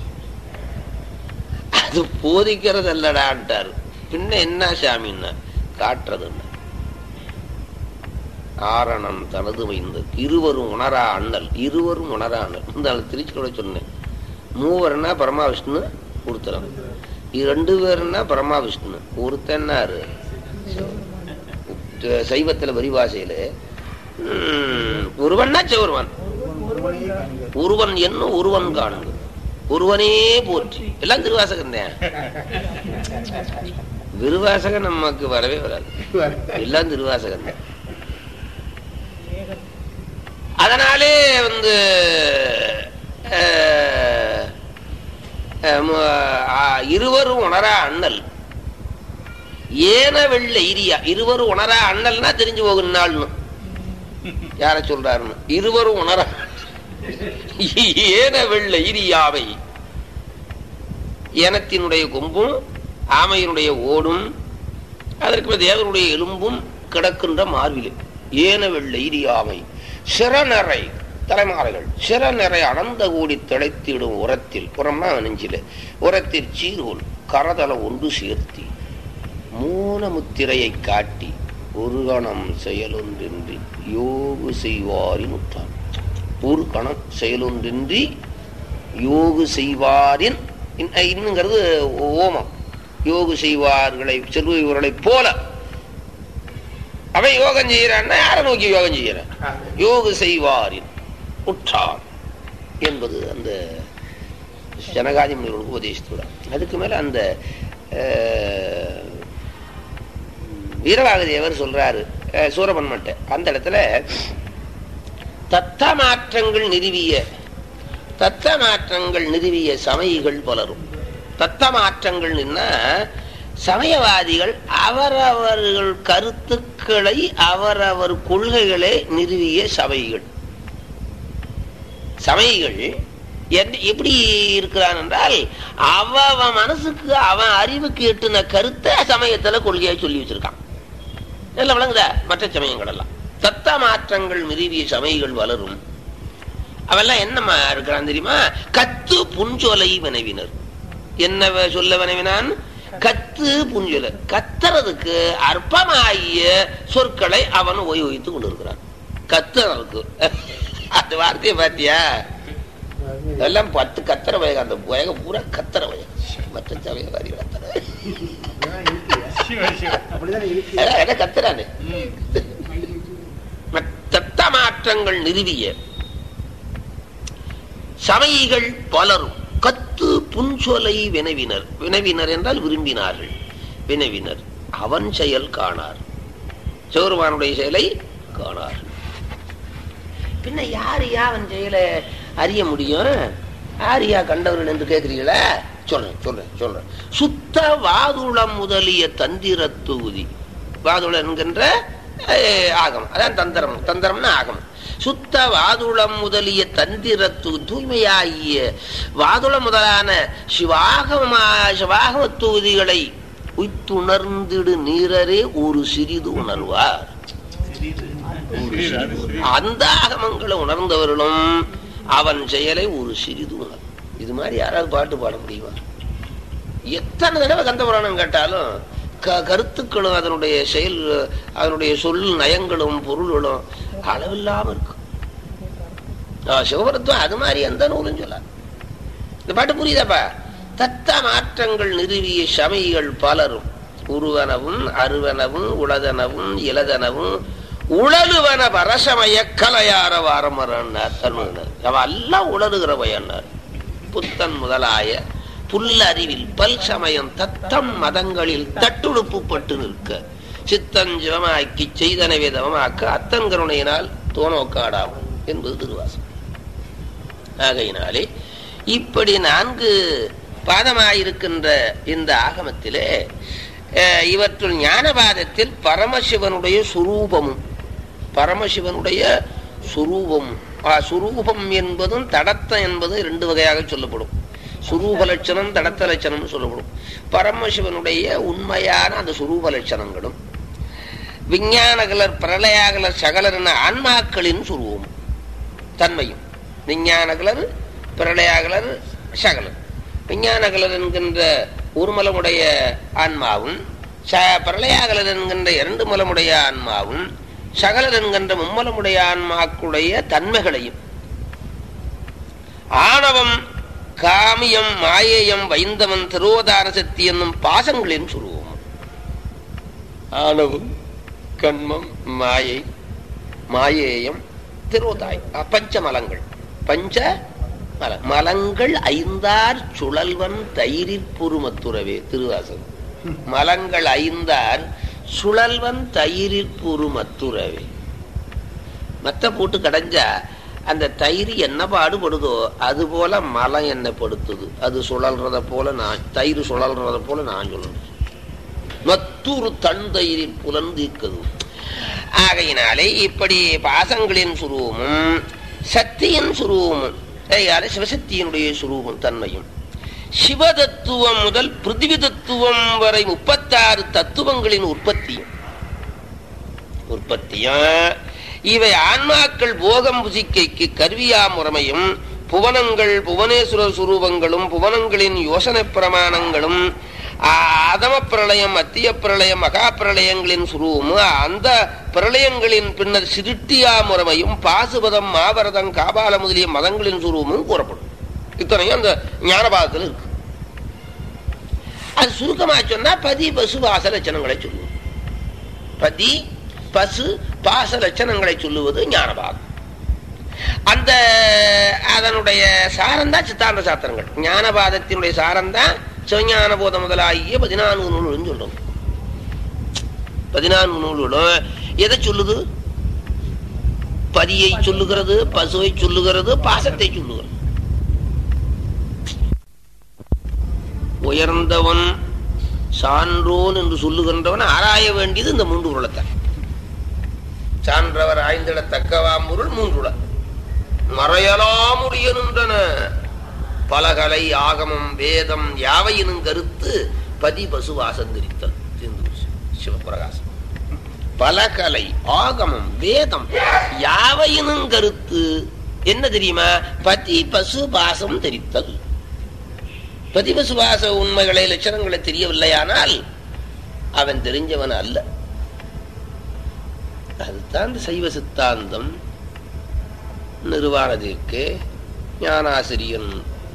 அது போதிக்கிறது அல்லடான்ட்டார் பின்ன என்ன சாமின்னா காட்டுறதுன்னு ஆரணம் தனது வைந்து இருவரும் உணரா அண்ணல் இருவரும் உணரா அண்ணல் இந்த திருச்சியோட சொன்னேன் மூவர்னா பரமா விஷ்ணு ஒருத்தரம் இது ரெண்டு பேருன்னா பரமா விஷ்ணு ஒருத்தன்னாரு சைவத்துல வரிவாசையில உம், ஒருவன்னா செவருவன் ஒருவன் என்ன ஒருவன் காணுங்க ஒருவனே போற்றி எல்லாம் திருவாசகம் தான் விருவாசகம் நமக்கு வரவே வராது எல்லாம் திருவாசகம் தான் அதனாலே வந்து அஹ், அஹ், மு- ஆ, இருவரும் உணரா அண்ணல் ஏன வெள்ள இரியா இருவரும் உணரா அண்ணல்னா தெரிஞ்சு போகும் நாள்னு யார சொல்றாருன்னு இருவரும் உணரா ஏன வெள்ள இரியாவை ஏனத்தினுடைய கொம்பும் ஆமையினுடைய ஓடும் அதற்கு பிறகு தேவனுடைய எலும்பும் கிடக்கின்ற மார்பிலே ஏன வெள்ள இரியாமை சிறநரை தலைமாறைகள் சிறநரை அனந்த கூடி திளைத்திடும் உரத்தில் உரம்னா நெஞ்சில உரத்தில் சீர்கோல் கரதலம் ஒன்று சேர்த்தி மூனமுத்திரையை காட்டி ஒரு கணம் செயலொன்றின்றி யோகு செய்வாரின் உற்றான் ஒரு கணம் செயலொன்றின்றி யோகு செய்வாரின் இன்- இன்னுங்கிறது ஓமம் யோகு செய்வார்களை செல்வர்களை போல அவன் யோகம் செய்யறான்னா யாரை நோக்கி யோகம் செய்யறான் யோகு செய்வாரின் உற்றான் என்பது அந்த ஜனகாதி முனிவர்களுக்கு உபதேசித்துள்ளார் அதுக்கு மேல அந்த அஹ், வீரவாகதேவர் சொல்றாரு அஹ், சூரபன்மட்ட அந்த இடத்துல தத்த மாற்றங்கள் நிறுவிய தத்த மாற்றங்கள் நிறுவிய சமயிகள் பலரும் தத்த மாற்றங்கள் சமயவாதிகள் அவரவர்கள் கருத்துக்களை அவரவர் கொள்கைகளை நிறுவிய சபைகள் சமயிகள் என்ன- எப்படி இருக்கிறான் என்றால் அவ அவன் மனசுக்கு அவன் அறிவுக்கு எட்டுன கருத்தை சமயத்துல கொள்கையா சொல்லி வச்சிருக்கான் எல்லாம் விளங்குதா மற்ற சமயங்கள் எல்லாம் தத்த மாற்றங்கள் நிறுவிய சமயங்கள் வளரும் அவெல்லாம் என்னமா இருக்கிறான் தெரியுமா கத்து புஞ்சொலை வினவினர் என்ன வ- சொல்ல வினவினான் கத்து புஞ்சொலை கத்துறதுக்கு அற்பமாகிய சொற்களை அவன் உபயோகித்துக் கொண்டிருக்கிறான் கத்துறதுக்கு அந்த வார்த்தையை பாத்தியா எல்லாம் பத்து கத்திர வயகம் அந்த வயகம் பூரா கத்திர வயகம் மற்ற சமயவாதி கத்திர சிவ சிவ என்ன கத்துறானே ம். தத்த மாற்றங்கள் நிறுவிய சமயிகள் பலரும் கத்து புன்சொலை வினவினர் வினவினர் என்றால் விரும்பினார்கள் வினவினர் அவன் செயல் காணார் சிவருமானுடைய செயலை காணார் பின்ன யாரு யா அவன் செயலை அறிய முடியும் யாரியா கண்டவர்கள் என்று கேட்கிறீங்களா சொல்றேன் சொல்றேன் சொல்றேன் சுத்த வாதுளம் முதலிய தந்திர தொகுதி வாதுளம் என்கின்ற அஹ், ஆகம் அதான் தந்திரம் தந்திரம்னா ஆகம் சுத்த வாதுளம் முதலிய தந்திரத்து தூய்மையாகிய வாதுளம் முதலான சிவாகமா சிவாகம தொகுதிகளை உய்த்துணர்ந்திடு நீரரே ஒரு சிறிது உணர்வார் அந்த ஆகமங்களை உணர்ந்தவர்களும் அவன் செயலை ஒரு சிறிது உணர் இது மாதிரி யாராவது பாட்டு பாட முடியுமா எத்தனை தடவை கந்த புராணம் கேட்டாலும் க- கருத்துக்களும் அதனுடைய செயல் அதனுடைய சொல் நயங்களும் பொருள்களும் அளவில்லாம இருக்கும் ஆ, சிவபுரத்துவம் அது மாதிரி எந்த நூலும் சொல்ல இந்த பாட்டு புரியுதாப்பா தத்த மாற்றங்கள் நிறுவிய சமைகள் பலரும் உருவனவும் அருவனவும் உளதனவும் இளதனவும் உழலுவன பரசமய கலையார வாரமரன்னார் தருணர் அவ எல்லாம் உணர்கிற பயன்னார் புத்தன் முதலாய புல்லறிவில் பல் சமயம் தத்தம் மதங்களில் தட்டுடுப்பு பட்டு நிற்க சித்தன் சிவமாக்கி செய்தனவே தவமாக்க அத்தன் கருணையினால் தோணோக்காடாகும் என்பது திருவாசகம் ஆகையினாலே இப்படி நான்கு பாதமாயிருக்கின்ற இந்த ஆகமத்திலே அஹ், இவற்றுள் ஞானபாதத்தில் பரமசிவனுடைய சுரூபமும் பரமசிவனுடைய சுரூபம் ஆ, சுரூபம் என்பதும் தடத்தம் என்பதும் ரெண்டு வகையாக சொல்லப்படும் சுரூப லட்சணம் தடத்த லட்சணம் சொல்லப்படும் பரமசிவனுடைய உண்மையான அந்த சுரூப லட்சணங்களும் விஞ்ஞானகலர் பிரளயாகலர் சகலர்ன ஆன்மாக்களின் சுரூபம் தன்மையும் விஞ்ஞானகலர் பிரளயாகலர் சகலர் விஞ்ஞானகலர் என்கின்ற ஒரு மலமுடைய ஆன்மாவும் ச பிரளயாகலர் என்கின்ற இரண்டு மலமுடைய ஆன்மாவும் சகலர் என்கின்ற மும்மலமுடைய ஆன்மாக்குடைய தன்மைகளையும் ஆணவம் காமியம் மாயேயம் வைந்தவன் திரோதார சக்தி என்னும் பாசங்களின் சுருவம் ஆணவம் கண்மம் மாயை மாயேயம் திரோதாய் அ, பஞ்ச மலங்கள் பஞ்ச மல மலங்கள் ஐந்தார் சுழல்வன் தயிரிற் பொறுமத்துறவே திருவாசகம் மலங்கள் ஐந்தார் சுழல்வன் தயிரிற் பொறுமத்துறவே மத்த போட்டு கடைஞ்சா அந்த தயிர் என்ன பாடுபடுதோ அது போல மலம் என்ன படுத்துது அது சுழல்றத போல நான் தயிர் சுழல்றத போல நான் சொல்றேன் மத்தூர் தன் தயிரில் புலந்தீர்க்கது ஆகையினாலே இப்படி பாசங்களின் சுரூபமும் சக்தியின் சுரூபமும் அதையால சிவசக்தியினுடைய சுரூபம் தன்மையும் சிவதத்துவம் முதல் பிருத்திவி தத்துவம் வரை முப்பத்தாறு தத்துவங்களின் உற்பத்தியும் உற்பத்தியும் இவை ஆன்மாக்கள் போகம் புசிக்கைக்கு கருவியா முறைமையும் புவனங்கள் புவனேஸ்வரர் சுரூபங்களும் புவனங்களின் யோசனை பிரமாணங்களும் ஆ, அதம பிரளயம் மத்திய பிரளயம் மகா பிரளயங்களின் சுரூபமும் அந்த பிரளயங்களின் பின்னர் சிருட்டியா முறைமையும் பாசுபதம் மாபரதம் காபால முதலிய மதங்களின் சுரூபமும் கூறப்படும் இத்தனையும் அந்த ஞானபாதத்தில் இருக்கு அது சுருக்கமா சொன்னா பதி பசு வாச லட்சணங்களை சொல்லுவோம் பதி பசு பாச லட்சணங்களை சொல்லுவது ஞானபாகம் அந்த அதனுடைய சாரம்தான் சித்தாந்த சாத்திரங்கள் ஞானபாதத்தினுடைய சாரம்தான் சிவஞான போதம் முதலாகிய பதினான்கு நூல்களும் சொல்றோம் பதினான்கு நூல்களும் எதை சொல்லுது பதியை சொல்லுகிறது பசுவை சொல்லுகிறது பாசத்தை சொல்லுகிறது உயர்ந்தவன் சான்றோன் என்று சொல்லுகின்றவன் ஆராய வேண்டியது இந்த மூன்று குலத்தான் சான்றவர் ஆய்ந்திட தக்கவாம் பொருள் மூன்றுட மறையலாமுடைய நின்றன பலகலை ஆகமம் வேதம் யாவையினும் கருத்து பதி பசுவாசம் திரித்தல் சிவபிரகாசம் பலகலை ஆகமம் வேதம் யாவையினும் கருத்து என்ன தெரியுமா பதி பசு பாசம் தெரித்தல் பதி பசுவாச உண்மைகளை லட்சணங்களை தெரியவில்லையானால் அவன் தெரிஞ்சவன் அல்ல அதுதான் இந்த சைவ சித்தாந்தம் நிர்வாணத்திற்கு ஞானாசிரியன்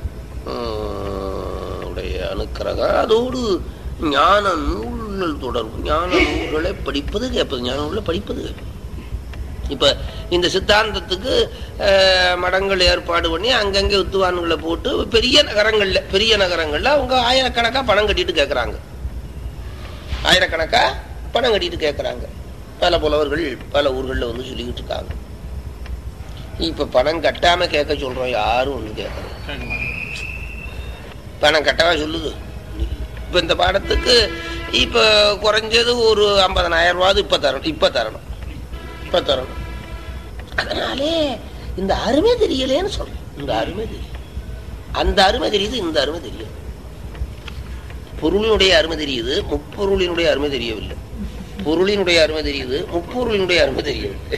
ஆஹ், உடைய அனுக்கிரகம் அதோடு ஞான நூல்கள் தொடர்பு ஞான நூல்களை படிப்பது கேட்பது ஞான நூல்களை படிப்பது கேட்பது. இப்ப இந்த சித்தாந்தத்துக்கு ஆஹ், மடங்கள் ஏற்பாடு பண்ணி அங்கங்கே வித்துவான்களை போட்டு பெரிய நகரங்கள்ல பெரிய நகரங்கள்ல அவங்க ஆயிரக்கணக்கா பணம் கட்டிட்டு கேட்கறாங்க ஆயிரக்கணக்கா பணம் கட்டிட்டு கேட்கறாங்க பல புலவர்கள் பல ஊர்களில் வந்து சொல்லிக்கிட்டு இருக்காங்க இப்ப பணம் கட்டாம கேட்க சொல்றோம் யாரும் ஒண்ணு கேட்கறது கேட்க மாட்டேன் பணம் கட்டவா சொல்லுது இப்ப இந்த பாடத்துக்கு இப்ப குறைஞ்சது ஒரு ஐம்பதனாயிரம் ரூபாய் இப்ப தரணும் இப்ப தரணும் இப்ப தரணும் அதனாலே இந்த அருமை தெரியலேன்னு சொல்றேன் இந்த அருமை தெரியும் அந்த அருமை தெரியுது இந்த அருமை தெரியும் பொருளினுடைய அருமை தெரியுது முப்பொருளினுடைய அருமை தெரியவில்லை பொருளினுடைய அருமை தெரியுது முப்பொருளினுடைய அருமை தெரியவில்லை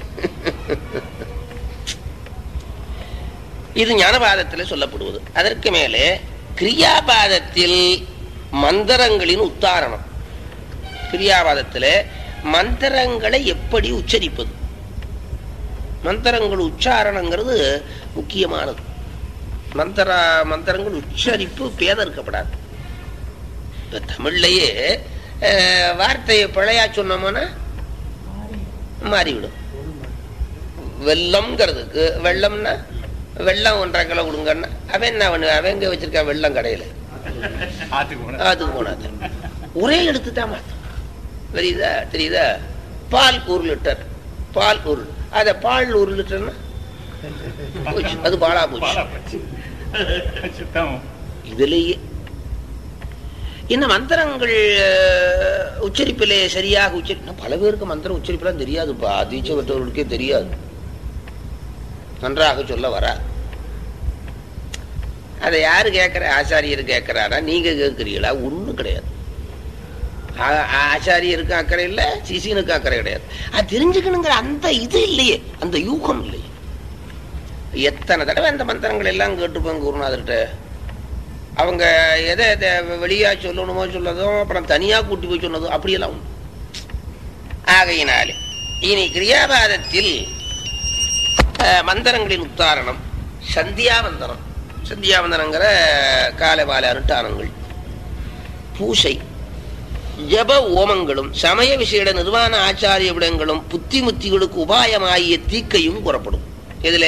இது ஞானபாதத்தில் சொல்லப்படுவது அதற்கு மேலே கிரியாபாதத்தில் மந்திரங்களின் உத்தாரணம் கிரியாபாதத்தில் மந்திரங்களை எப்படி உச்சரிப்பது மந்திரங்கள் உச்சாரணங்கிறது முக்கியமானது மந்திர மந்திரங்கள் உச்சரிப்பு பேதம் இருக்கப்படாது இப்ப தமிழ்லயே அஹ், வார்த்தையை பிழையா சொன்னோம்னா மாறிவிடும் வெள்ளம்ங்கிறதுக்கு வெள்ளம்னா வெள்ளம் ஒன்றரை கிலோ கொடுங்கன்னா அவன் என்ன பண்ணுவான் அவன் எங்க வச்சிருக்கான் வெள்ளம் கடையில ஆத்துக்கு போனேன் அதுக்கு போனாது ஒரே எடுத்து தான் மாத்தம் தெரியுதா தெரியுதா பால் ஒரு லிட்டர் பால் ஒரு அதை பால் ஒரு லிட்டர்னா போச்சு. அது பாலா போச்சு பாலா போச்சு. சுத்தம். இதுலேயே இந்த மந்திரங்கள் அஹ், உச்சரிப்பிலே சரியாக உச்சரி இன்னும் பல பேருக்கு மந்திரம் உச்சரிப்பெல்லாம் தெரியாதுப்பா தீட்சை பெற்றவர்களுக்கே தெரியாது நன்றாக சொல்ல வரா அதை யாரு கேட்கிற ஆச்சாரியர் கேட்கிறாரா நீங்க கேட்கிறீங்களா ஒண்ணும் கிடையாது ஆ- ஆச்சாரியருக்கு அக்கறை இல்ல சிசியனுக்கு அக்கறை கிடையாது அது தெரிஞ்சுக்கணுங்கிற அந்த இது இல்லையே அந்த யூகம் இல்லையே எத்தனை தடவை அந்த மந்திரங்கள் எல்லாம் கேட்டுப்போங்க குருநாதர்கிட்ட அவங்க எதை எதை வெளியா சொல்லணுமோ சொல்லதும் அப்புறம் தனியா கூட்டி போய் சொன்னதும் அப்படியெல்லாம் உண்டு ஆகையினாலே இனி கிரியாபாதத்தில் அஹ், மந்திரங்களின் உத்தாரணம் சந்தியாவந்தனம் சந்தியாவந்தனங்கிற காலபால அனுட்டானங்கள் பூசை ஜப ஓமங்களும் சமய விசேட நிர்வாண ஆச்சாரிய விடங்களும் புத்தி முத்திகளுக்கு உபாயமாகிய தீக்கையும் கூறப்படும் இதுல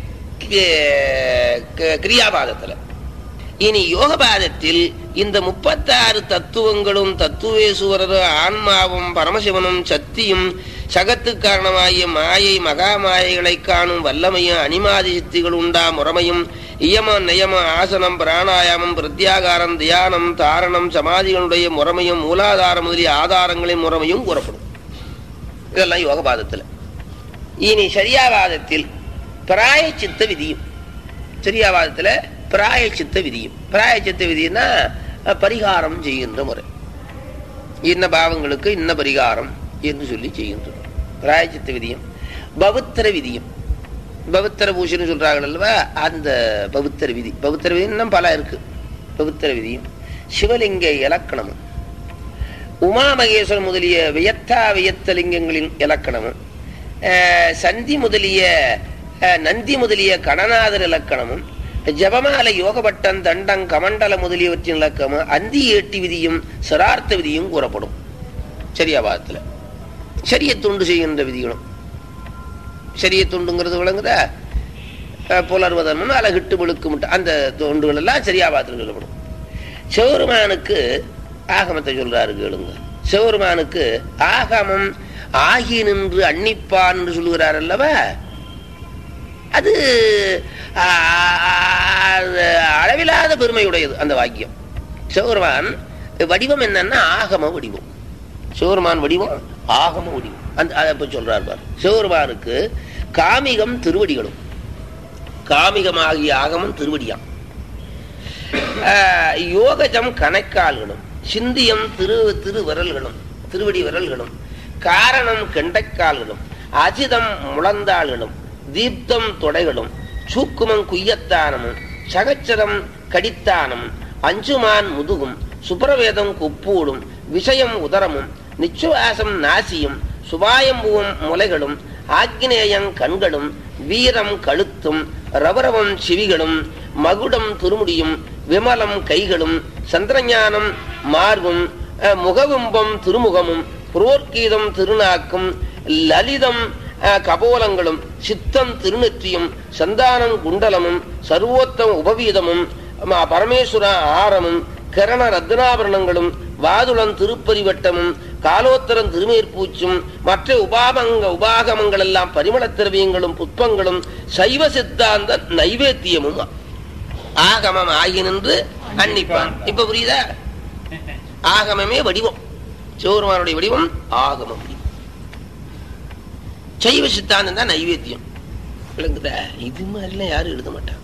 கி- க- கிரியாபாதத்துல இனி யோகபாதத்தில் இந்த முப்பத்தாறு தத்துவங்களும் தத்துவேசுவரர் ஆன்மாவும் பரமசிவனும் சக்தியும் சகத்து காரணமாகிய மாயை மகாமாயைகளை காணும் வல்லமையும் அனிமாதி சித்திகள் உண்டா முறைமையும் இயமம் நயமம் ஆசனம் பிராணாயாமம் பிரத்யாகாரம் தியானம் தாரணம் சமாதிகளுடைய முறைமையும் மூலாதாரம் முதலிய ஆதாரங்களின் முறைமையும் கூறப்படும் இதெல்லாம் யோகபாதத்தில் இனி சரியாவாதத்தில் பிராயச்சித்த விதியும் சரியாவாதத்தில் பிராயச்சித்த விதியும் பிராயச்சித்த விதினா அஹ், பரிகாரம் செய்கின்ற முறை இன்ன பாவங்களுக்கு இன்ன பரிகாரம் என்று சொல்லி செய்கின்றோம் பிராயச்சித்த விதியும் பவித்திர விதியும் பவித்திர பூஷன்னு சொல்றாங்க அல்லவா அந்த பவித்திர விதி பவித்திர விதி இன்னும் பல இருக்கு பவித்திர விதியும் சிவலிங்க இலக்கணமும் உமாமகேஸ்வரன் முதலிய வியத்தா வியத்தலிங்கங்களின் இலக்கணமும் அஹ், சந்தி முதலிய அஹ், நந்தி முதலிய கணநாதர் இலக்கணமும் ஜபமாலை யோகபட்டன் தண்டம் கமண்டல முதலியவற்றின் இலக்கமும் அந்தி ஏட்டி விதியும் சிரார்த்த விதியும் கூறப்படும் சரியாபாதத்தில் சரிய தொண்டு செய்கின்ற விதிகளும் சரிய தொண்டுங்கிறது விளங்குதா அஹ், புலர்வதனும் அலகிட்டு விழுக்கு முட்டை அந்த தொண்டுகள் எல்லாம் சரியாபாதத்தில் சொல்லப்படும் சிவருமானுக்கு ஆகமத்தை சொல்றாரு கேளுங்க சிவருமானுக்கு ஆகமம் ஆகி நின்று அன்னிப்பான் என்று சொல்லுகிறார் அல்லவா அது ஆ, அது அளவிலாத பெருமையுடையது அந்த வாக்கியம் சிவருமான் வடிவம் என்னன்னா ஆகம வடிவம் சிவருமான் வடிவம் ஆகம வடிவம் அந்த அதை இப்ப சொல்றார் பார் சிவருமானுக்கு காமிகம் திருவடிகளும் காமிகமாகிய ஆகமம் திருவடியாம் ஆஹ் யோகஜம் கணைக்கால்களும் சிந்தியம் திரு திருவிரல்களும் திருவடி விரல்களும் காரணம் கெண்டைக்கால்களும் அஜிதம் முழந்தாள்களும் தீப்தம் தொடைகளும் சூக்குமம் குய்யத்தானமும் சகச்சரம் கடித்தானம் அஞ்சுமான் முதுகும் சுப்ரவேதம் குப்பூடும் விஷயம் உதரமும் நிச்சுவாசம் நாசியும் சுபாயம்புவம் முலைகளும் ஆக்னேயம் கண்களும் வீரம் கழுத்தும் ரவரவம் செவிகளும் மகுடம் திருமுடியும் விமலம் கைகளும் சந்திரஞானம் மார்பும் அஹ், முகவிம்பம் திருமுகமும் புரோர்கீதம் திருநாக்கும் லலிதம் அஹ், கபோலங்களும் சித்தம் திருநெற்றியும் சந்தானம் குண்டலமும் சர்வோத்தம உபவீதமும் ம- பரமேஸ்வர ஆரமும் கரண ரத்னாபரணங்களும் வாதுளம் திருப்பரிவட்டமும் காலோத்தரம் திருமேற்பூச்சும் மற்ற உபாபங்க உபாகமங்கள் எல்லாம் பரிமள திரவியங்களும் புஷ்பங்களும் சைவ சித்தாந்த நைவேத்தியமும் ஆகமம் ஆகி நின்று அன்னிப்பான் இப்ப புரியுதா ஆகமமே வடிவம் சிவருமானுடைய வடிவம் ஆகம வடிவம் சைவ சித்தாந்தம் தான் நைவேத்தியம் விளங்குதா இது மாதிரிலாம் யாரும் எழுத மாட்டாங்க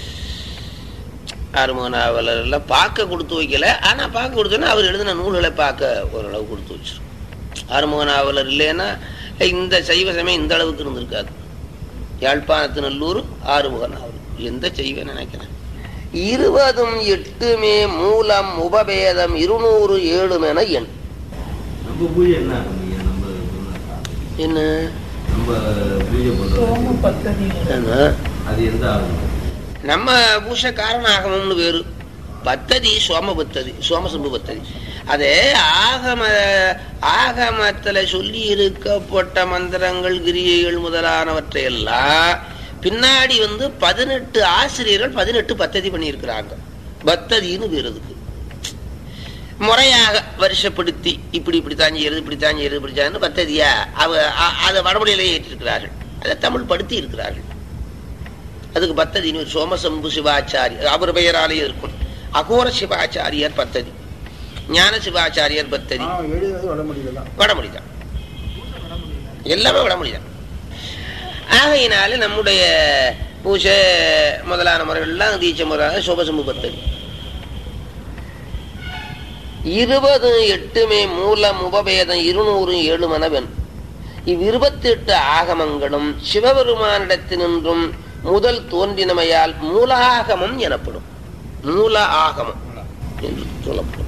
ஆறுமுக நாவலர் எல்லாம் பார்க்க கொடுத்து வைக்கல ஆனா பார்க்க கொடுத்தோன்னா அவர் எழுதின நூல்களை பார்க்க ஓரளவு கொடுத்து வச்சிரும் ஆறுமுக நாவலர் இல்லைன்னா இந்த சைவ சமயம் இந்த அளவுக்கு இருந்திருக்காது யாழ்ப்பாணத்து நல்லூர் ஆறுமுக நாவல் எந்த செய்வேன் நினைக்கிறேன் இருபதும் எட்டுமே மூலம் உபபேதம் இருநூறு ஏழும் என எண் நம்ம பூஜை என்ன ஆரம்பிங்க நம்ம குருநாதர்? என்ன நம்ம பூஜை பண்றோம் என்ன? அது எந்த ஆரம்பம் நம்ம பூஷ காரணாகமம்னு பேரு பத்ததி சோம பத்ததி சோமசம்பு பத்ததி அது ஆகம ஆகமத்துல சொல்லி இருக்கப்பட்ட மந்திரங்கள் கிரியைகள் முதலானவற்றை எல்லாம் பின்னாடி வந்து பதினெட்டு ஆசிரியர்கள் பதினெட்டு பத்ததி பண்ணியிருக்கிறாங்க பத்ததின்னு பேர் அதுக்கு முறையாக வருஷப்படுத்தி இப்படி இப்படி தான் செய்யறது இப்படி தான் செய்யறது இப்படி தான் பத்ததியா அவ அ- அதை வடமொழியிலே ஏற்றிருக்கிறார்கள் அதை தமிழ் படுத்தி இருக்கிறார்கள் அதுக்கு பத்ததி இன்னொரு சோமசம்பு சிவாச்சாரி அவர் பெயராலே இருக்கும் அகோர சிவாச்சாரியர் பத்ததி ஞான சிவாச்சாரியர் பத்ததி எழுதுறது வட முடியல வடமொழி தான் எல்லாமே வடமொழி தான் ஆகையினால நம்முடைய பூஜை முதலான முறைகள்லாம் தீட்சை முறை சோபசம்பு பத்ததி இருபது எட்டுமே மூலம் உபபேதம் இருநூறு ஏழு மனவன் இவ்விருபத்தி எட்டு ஆகமங்களும் சிவபெருமானிடத்தினின்றும் முதல் தோன்றினமையால் மூலாகமம் எனப்படும் மூல ஆகமம் என்று சொல்லப்படும்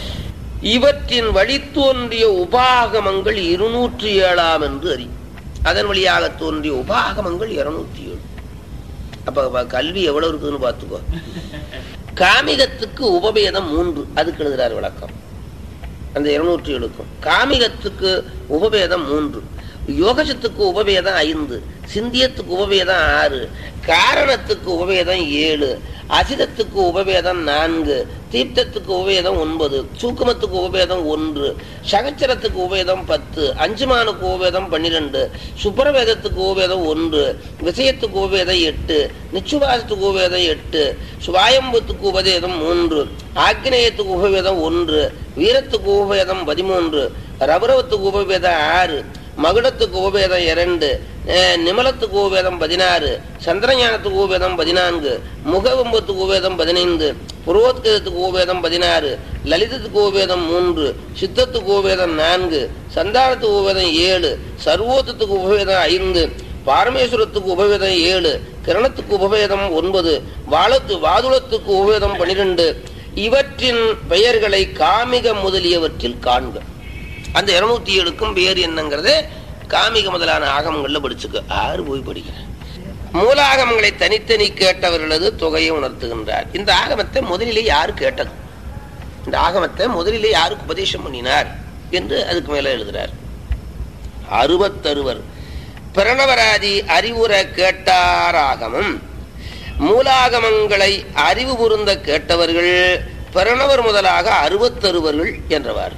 இவற்றின் வழி தோன்றிய உபாகமங்கள் இருநூற்றி ஏழாம் என்று அறி அதன் வழியாக தோன்றிய உபாகமங்கள் இருநூற்றி ஏழு அப்ப அப்ப கல்வி எவ்வளவு இருக்குதுன்னு பார்த்துக்கோ காமிகத்துக்கு உபபேதம் மூன்று அதுக்கு எழுதுறார் விளக்கம் அந்த இருநூற்றி ஏழுக்கும் காமிகத்துக்கு உபபேதம் மூன்று யோகசத்துக்கு உபபேதம் ஐந்து சிந்தியத்துக்கு உபபேதம் ஆறு காரணத்துக்கு உபபேதம் ஏழு அசிதத்துக்கு உபபேதம் நான்கு தீர்த்தத்துக்கு உபபேதம் ஒன்பது சூக்குமத்துக்கு உபபேதம் ஒன்று சகச்சரத்துக்கு உபபேதம் பத்து அஞ்சுமானுக்கு உபபேதம் பன்னிரெண்டு சுப்பரவேதத்துக்கு உபபேதம் ஒன்று விஷயத்துக்கு உபபேதம் எட்டு நிச்சுவாசத்துக்கு உபபேதம் எட்டு சுவாயம்புத்துக்கு உபதேதம் மூன்று ஆக்னேயத்துக்கு உபபேதம் ஒன்று வீரத்துக்கு உபபேதம் பதிமூன்று ரபரவத்துக்கு உபபேதம் ஆறு மகுடத்துக்கு உபவேதம் இரண்டு அஹ், நிமலத்துக்கு உபவேதம் பதினாறு சந்திரஞானத்துக்கு உபவேதம் பதினான்கு முகவம்பத்துக்கு உபவேதம் பதினைந்து புரோத்கதத்துக்கு உபவேதம் பதினாறு லலிதத்துக்கு உபவேதம் மூன்று சித்தத்துக்கு உபவேதம் நான்கு சந்தானத்துக்கு உபவேதம் ஏழு சர்வோத்தத்துக்கு உபவேதம் ஐந்து பாரமேஸ்வரத்துக்கு உபவேதம் ஏழு கிரணத்துக்கு உபவேதம் ஒன்பது வாழத்து வாதுளத்துக்கு உபவேதம் பனிரெண்டு இவற்றின் பெயர்களை காமிகம் முதலியவற்றில் காண்க அந்த இருநூத்தி ஏழுக்கும் பேர் என்னங்கிறது காமிக முதலான ஆகமங்கள்ல படிச்சுக்க ஆறு போய் படிக்கிறேன் மூலாகமங்களை தனித்தனி கேட்டவர்களது தொகையை உணர்த்துகின்றார் இந்த ஆகமத்தை முதலிலே யாரு கேட்டது இந்த ஆகமத்தை முதலிலே யாருக்கு உபதேசம் பண்ணினார் என்று அதுக்கு மேல எழுதுறார் அறுபத்தருவர் பிரணவராதி அறிவுற கேட்டார் ஆகமம் மூலாகமங்களை அறிவு பொருந்த கேட்டவர்கள் பிரணவர் முதலாக அறுபத்தருவர்கள் என்றவார்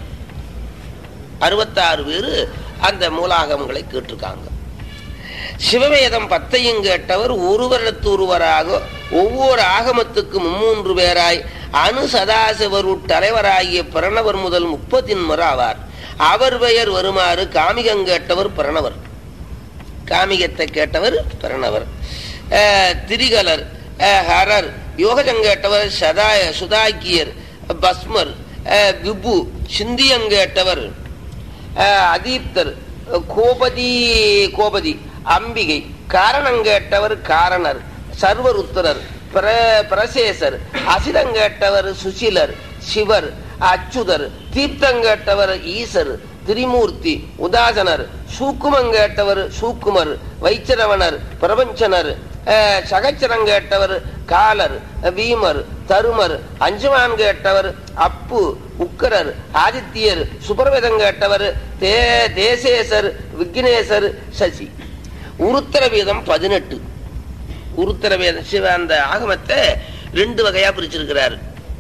அறுபத்தாறு பேர் அந்த மூலாகமங்களை கேட்டிருக்காங்க சிவவேதம் பத்தையும் கேட்டவர் ஒரு வருடத்தொருவராக ஒவ்வொரு ஆகமத்துக்கு மும்மூன்று பேராய் அணு சதாசிவரு தலைவராகிய பிரணவர் முதல் முப்பத்தின்மர் ஆவார் அவர் பெயர் வருமாறு காமிகம் கேட்டவர் பிரணவர் காமிகத்தை கேட்டவர் பிரணவர் அஹ், திரிகலர் அஹ், ஹரர் யோகஜம் கேட்டவர் சதாய சுதாக்கியர் பஸ்மர் அஹ், விபு சிந்தியம் கேட்டவர் அஹ், அதீப்தர் கோபதி கோபதி அம்பிகை காரணம் கேட்டவர் காரணர் சர்வருத்திரர் பிர- பிரசேசர் அசிதம் கேட்டவர் சுசிலர் சிவர் அச்சுதர் தீர்த்தம் கேட்டவர் ஈசர் திரிமூர்த்தி உதாசனர் சூக்குமம் கேட்டவர் சூக்குமர் வைச்சரவணர் பிரபஞ்சனர் அஹ், சகச்சரம் கேட்டவர் காலர் வீமர் தருமர் அஞ்சுமான் கேட்டவர் அப்பு உக்கரர் ஆதித்யர் சுபர்வேதம் கேட்டவர் தே தேசேசர் விக்னேசர் சசி உருத்தர வேதம் பதினெட்டு உருத்தர வேதம் சிவ அந்த ஆகமத்தை ரெண்டு வகையா பிரிச்சிருக்கிறார்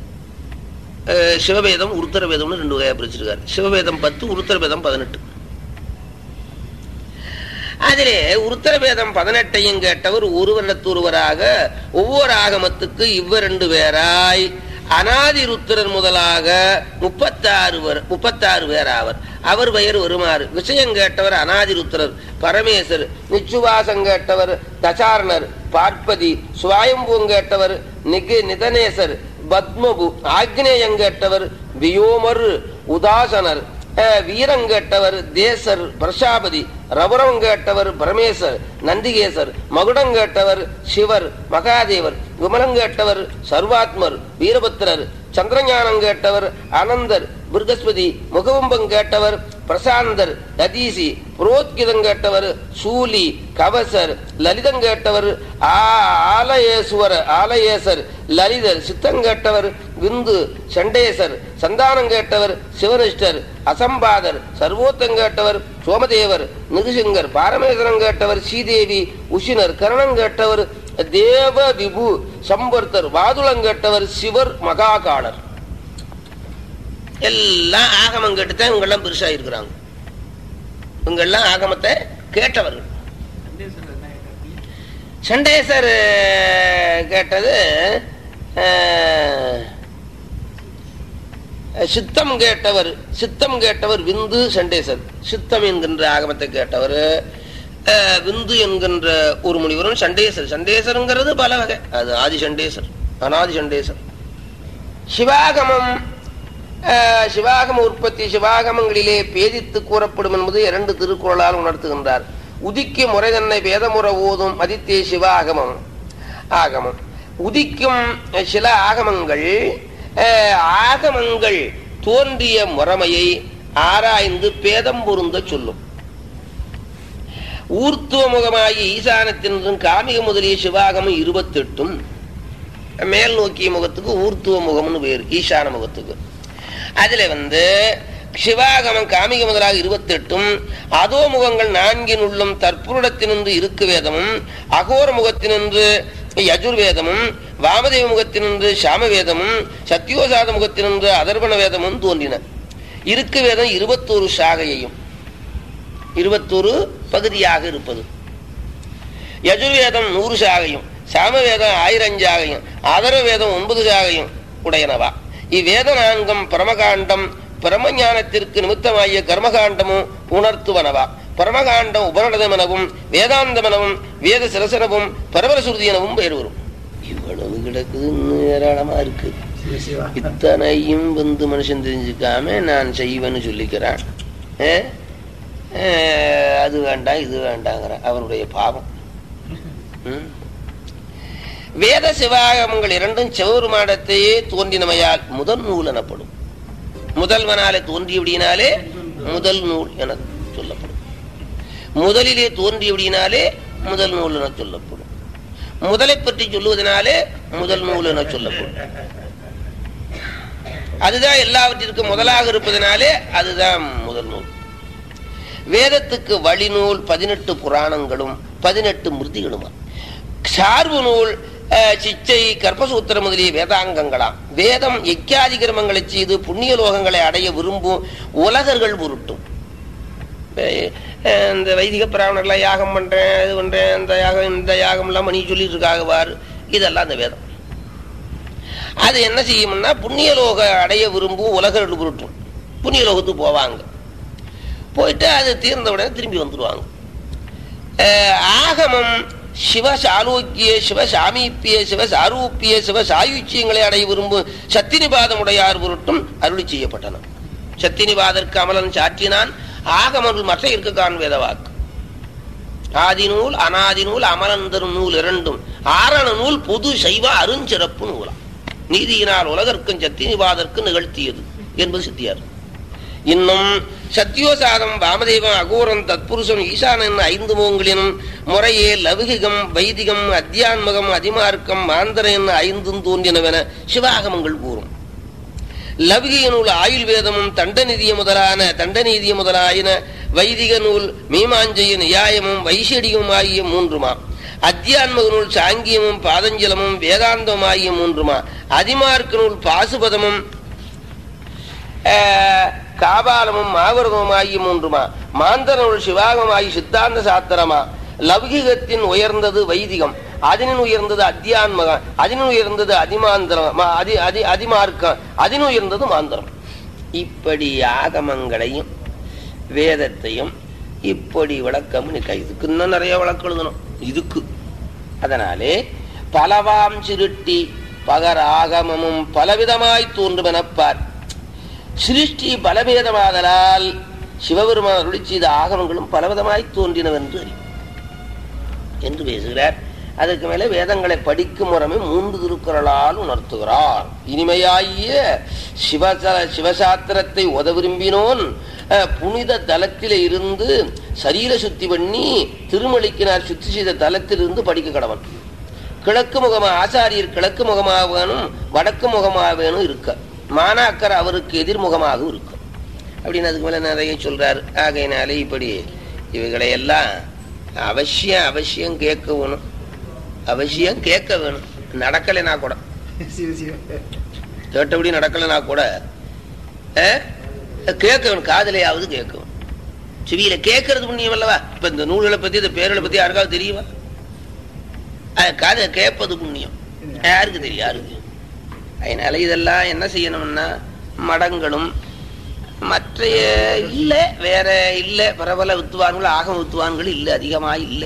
அஹ், சிவவேதம் உருத்தர வேதம்னு ரெண்டு வகையா பிரிச்சிருக்காரு சிவவேதம் பத்து உருத்தர வேதம் பதினெட்டு அதிலே உருத்தர வேதம் பதினெட்டையும் கேட்டவர் ஒரு வருடத்தொருவராக ஒவ்வொரு ஆகமத்துக்கு இவ்வரண்டு பேராய் அனாதி ருத்திரர் முதலாக முப்பத்தாறு வர்- முப்பத்தாறு பேர் ஆவர் அவர் பெயர் வருமாறு விஷயம் கேட்டவர் அனாதி ருத்திரர் பரமேசர் நிச்சுவாசம் கேட்டவர் தசாரணர் பார்ப்பதி சுவாயம்பூம் கேட்டவர் நிகி நிதனேசர் பத்மபு ஆக்னேயம் கேட்டவர் வியோமர் உதாசனர் அஹ், வீரம் கேட்டவர் தேசர் பிரசாபதி ரபுரம் கேட்டவர் பரமேசர் நந்திகேசர் மகுடம் கேட்டவர் சிவர் மகாதேவர் விமலம் கேட்டவர் சர்வாத்மர் வீரபத்திரர் சந்திரஞானம் கேட்டவர் அனந்தர் பிருகஸ்பதி முகவம்பம் கேட்டவர் பிரசாந்தர் ததீசி புரோத்கிதம் கேட்டவர் சூலி கவசர் லலிதம் கேட்டவர் ஆ- ஆலயேசுவர் ஆலயேசர் லலிதர் சித்தம் கேட்டவர் விந்து சண்டேசர் சந்தானம் கேட்டவர் சிவனிஷ்டர் அசம்பாதர் சர்வோத்தம் கேட்டவர் சோமதேவர் நிருசிங்கர் பாரமேஸ்வரம் கேட்டவர் ஸ்ரீதேவி உஷினர் கரணம் கேட்டவர் தேவ விபு சம்பர்த்தர் வாதுளம் கேட்டவர் சிவர் மகாகாளர் எல்லாம் ஆகமம் கேட்டுத்தான் இவங்க எல்லாம் பெருசா இருக்கிறாங்க இவங்க எல்லாம் ஆகமத்தை கேட்டவர்கள் சண்டேசர் அஹ், கேட்டது அஹ், சித்தம் கேட்டவர் சித்தம் கேட்டவர் விந்து சண்டேசர் சித்தம் என்கின்ற ஆகமத்தை கேட்டவர் அஹ், விந்து என்கின்ற ஒரு முனிவரும் சண்டேசர் சண்டேசருங்கிறது பல வகை அது ஆதி சண்டேசர் அனாதி சண்டேசர் சிவாகமம் அஹ், சிவாகம உற்பத்தி சிவாகமங்களிலே பேதித்து கூறப்படும் என்பது இரண்டு திருக்குறளால் உணர்த்துகின்றார் உதிக்க முறை தன்னை வேதமுற ஓதும் மதித்தே சிவாகமம் ஆகமம் உதிக்கும் சில ஆகமங்கள் அஹ், ஆகமங்கள் தோன்றிய முறைமையை ஆராய்ந்து பேதம் பொருந்த சொல்லும் ஊர்த்துவ முகமாகிய ஈசானத்தினரும் காமிக முதலிய சிவாகமம் இருபத்தெட்டும் மேல் நோக்கிய முகத்துக்கு ஊர்த்துவ முகம்னு பேர் ஈசான முகத்துக்கு அதுல வந்து சிவாகமம் காமிக முதலாக இருபத்தெட்டும் அதோ முகங்கள் நான்கின் உள்ளும் தற்புருடத்தினின்று இருக்கு வேதமும் அகோர முகத்தினின்று யஜுர்வேதமும் வாமதேவ முகத்தினின்று சாம வேதமும் சத்யோசாத முகத்தினின்று அதர்வண வேதமும் தோன்றின இருக்கு வேதம் இருபத்தோரு சாகையையும் இருபத்தோரு பகுதியாக இருப்பது யஜுர்வேதம் நூறு சாகையும் சாமவேதம் ஆயிரம் சாகையும் அதர வேதம் ஒன்பது சாகையும் உடையனவா இவ்வேத நான்கும் பரமகாண்டம் பிரமஞானத்திற்கு நிமித்தமாகிய கர்மகாண்டமும் உணர்த்துவனவா பரமகாண்டம் உபநடதமெனவும் வேதாந்தமெனவும் வேத சிரசனவும் பரவரசுருதி எனவும் பெயர் வரும் இவ்வளவு கிடக்குது இன்னும் ஏராளமா இருக்கு இத்தனையும் வந்து மனுஷன் தெரிஞ்சுக்காம நான் செய்வேன்னு சொல்லிக்கிறான் ஏ? ஏ, அது வேண்டாம் இது வேண்டாங்கிற அவனுடைய பாவம் ம். வேத சிவாகமங்கள் இரண்டும் சிவபெருமானத்தையே தோன்றினமையால் முதல் நூல் எனப்படும் முதல்வனாலே தோன்றியபடியினாலே முதல் நூல் என சொல்லப்படும் முதலிலே தோன்றியபடியினாலே முதல் நூல் என சொல்லப்படும் முதலை பற்றி சொல்லுவதனாலே முதல் நூல் என சொல்லப்படும் அதுதான் எல்லாவற்றிற்கும் முதலாக இருப்பதனாலே அதுதான் முதல் நூல் வேதத்துக்கு வழிநூல் பதினெட்டு புராணங்களும் பதினெட்டு மிருதிகளுமா சார்பு நூல் அஹ், சிச்சை கர்ப்பசூத்திரம் முதலிய வேதாங்கங்களாம் வேதம் எக்கியாதி கிரமங்களை செய்து புண்ணிய லோகங்களை அடைய விரும்பும் உலகர்கள் பொருட்டும் அஹ், இந்த வைதிக பிராமணர்லாம் யாகம் பண்றேன் இது பண்றேன் இந்த யாகம் இந்த யாகம் எல்லாம் பண்ணி சொல்லிட்டு இருக்காங்க பாரு இதெல்லாம் அந்த வேதம் அது என்ன செய்யும்னா புண்ணிய லோக அடைய விரும்பும் உலகர்கள் பொருட்டும் புண்ணிய லோகத்துக்கு போவாங்க போயிட்டு அது தீர்ந்த உடனே திரும்பி வந்துடுவாங்க அஹ் ஆகமம் சிவசாலோக்கிய சிவசாமீப்பிய சிவசாரூப்பிய சிவசாயுச்சியங்களை அடைய விரும்பும் சத்தினிபாதமுடையார் பொருட்டும் அருளி செய்யப்பட்டன சத்தினிபாதற்கு அமலன் சாற்றினான் ஆகமருள் மற்ற இருக்கக்கான் வேதவாக்கு ஆதிநூல் அனாதிநூல் அமலந்தரும் நூல் இரண்டும் ஆரண நூல் பொது சைவ அருஞ்சிறப்பு நூலாம் நீதியினால் உலகற்கும் சத்தினிபாதற்கு நிகழ்த்தியது என்பது சித்தியார் இன்னும் சத்யோசாதம் வாமதேவம் அகோரம் தத்புருஷம் ஈசான என்னும் ஐந்து முகங்களினும் முறையே லௌகிகம் வைதிகம் அத்தியான்மகம் அதிமார்க்கம் மாந்தர என்னும் ஐந்தும் தோன்றினவென சிவாகமங்கள் கூறும் லௌகிக நூல் ஆயுள் வேதமும் தண்டநிதிய முதலான தண்டநீதிய முதலாயின வைதிக நூல் மீமாஞ்சய நியாயமும் வைஷடிகமும் ஆகிய மூன்றுமா அத்தியான்மக நூல் சாங்கியமும் பாதஞ்சலமும் வேதாந்தம் ஆகிய மூன்றுமா அதிமார்க்க நூல் பாசுபதமும் அஹ், காபாலமும் மாவரதமும் ஆகிய மூன்றுமா மாந்தர நூல் சிவாகமம் ஆகிய சித்தாந்த சாத்திரமா லௌகிகத்தின் உயர்ந்தது வைதிகம் அதனின் உயர்ந்தது அத்தியான்மகம் அதனின் உயர்ந்தது அதிமாந்திரம் ம- அதி அதி அதிமார்க்கம் அதன் உயர்ந்தது மாந்திரம் இப்படி ஆகமங்களையும் வேதத்தையும் இப்படி விளக்கம் நிக்க இதுக்கு இன்னும் நிறைய விளக்கம் எழுதணும் இதுக்கு அதனாலே பலவாம் சிருட்டி பகர் ஆகமமும் பலவிதமாய் தோன்றுமெனப்பார் சிருஷ்டி பலபேதமாதலால் சிவபெருமான் அருளி செய்த ஆகமங்களும் பலவிதமாய் தோன்றினவென்று அறியும் என்று பேசுகிறார் அதற்கு மேல வேதங்களை படிக்கும் முறைமை மூன்று திருக்குறளால் உணர்த்துகிறார் இனிமையாகிய சிவச சிவசாத்திரத்தை உத விரும்பினோன் அஹ், புனித தலத்திலே இருந்து சரீர சுத்தி பண்ணி திருமலிக்கினார் சுத்தி செய்த தலத்திலிருந்து படிக்க கடவன் கிழக்கு முகமா ஆசாரியர் கிழக்கு முகமாக வேணும் வடக்கு முகமாக வேணும் இருக்க மாணாக்கர் அவருக்கு எதிர்முகமாகவும் இருக்கும் அப்படின்னு அதுக்கு மேல நிறைய சொல்றாரு ஆகையினாலே இப்படி இவைகளை எல்லாம் அவசியம் அவசியம் கேட்க வேணும் அவசியம் கேட்க வேணும் நடக்கலைனா கூட கேட்டபடி நடக்கலைனா கூட அஹ், கேட்க வேணும் காதலையாவது கேட்க வேணும் செவியில கேட்கறது புண்ணியம் அல்லவா இப்ப இந்த நூல்களை பத்தி இந்த பேர்களை பத்தி யாருக்காவது தெரியுமா அது காதை கேட்பது புண்ணியம் யாருக்கு தெரியும் யாருக்கு அதனால இதெல்லாம் என்ன செய்யணும்னா மடங்களும் மற்ற இல்ல வேற இல்ல பிரபல வித்துவான்கள் ஆகம வித்துவான்கள் இல்ல அதிகமா இல்ல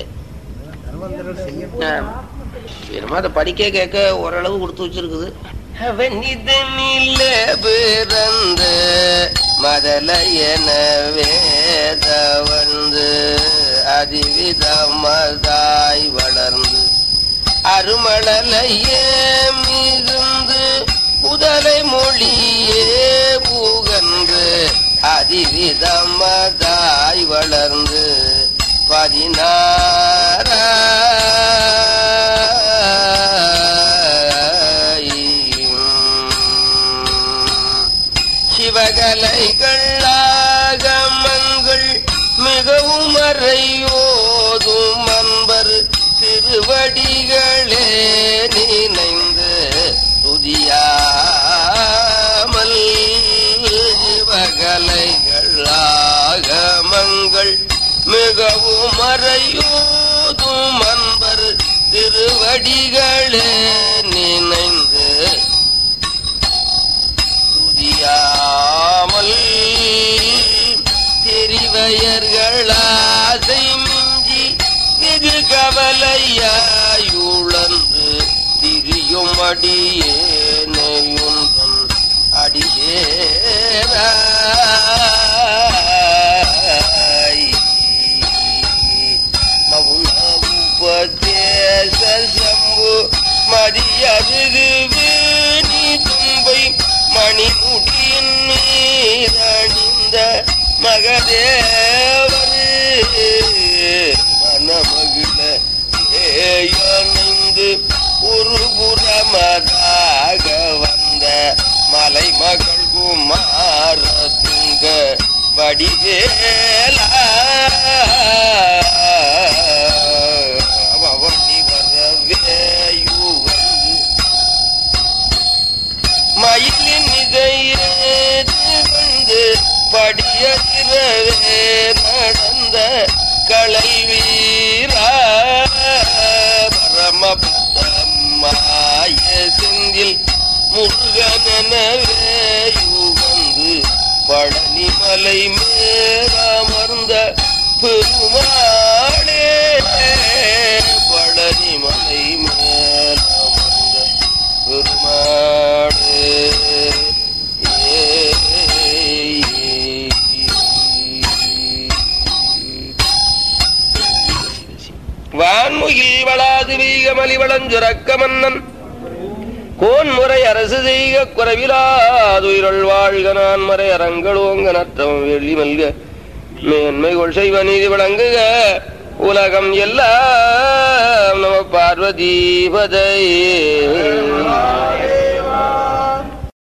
ஆமா. வெறும் அதை படிக்க கேட்க ஓரளவு கொடுத்து வச்சிருக்குது அவனிதனில பிறந்த மதலையன வேத வந்து அதிவிதமதாய் வளர்ந்து அருமளலையே மிகுந்து புதலை மொழியே புகன்று அதிவிதமதாய் வளர்ந்து பதினாறு சிவகலைகளாகமங்கள் மிகவும் அறையோதும் அன்பர் திருவடிகளே நினைந்து துதியாமல் சிவகலைகளாகமங்கள் மிகவும் அறையோதும் அன்பர் திருவடிகளே நினைந்து துதியாமல் தெரிவயர்களாசை மிஞ்சி வெகு கவலையாயுழன்று திரியும் அடியேனையுந்தன் அடியேராய் மவுனவுபதேச சம்பு மதியருகு வேணி தும்பை மணிமுடியின் மீதணிந்த மகதேவர் மனமகிழ ஏயணைந்து ஒரு புறமதாக வந்த மலைமகள் குமார துங்க வடிவேலா அவனி வரவேயுவது மயிலின் இதையேது வந்து படியதிரவே நடந்த களல் வீரா பரமபதமாய செந்தில் முருகனவே யுகந்து பழனிமலை மேலமர்ந்த பெருமாளே பழனிமலை மேலமர்ந்த பெருமாளே வான்முகில் வளாது வீக மலிவளஞ்சுரக்க மன்னன் கோன்முறை அரசு செய்க குறைவிலாதுயிரள் வாழ்க நான் மறை அரங்களோங்க நற்றம் வெள்ளி மல்க மேன்மை கொள் செய்வ நீதி விளங்குக உலகம் எல்லாம் நம பார்வதீபதையே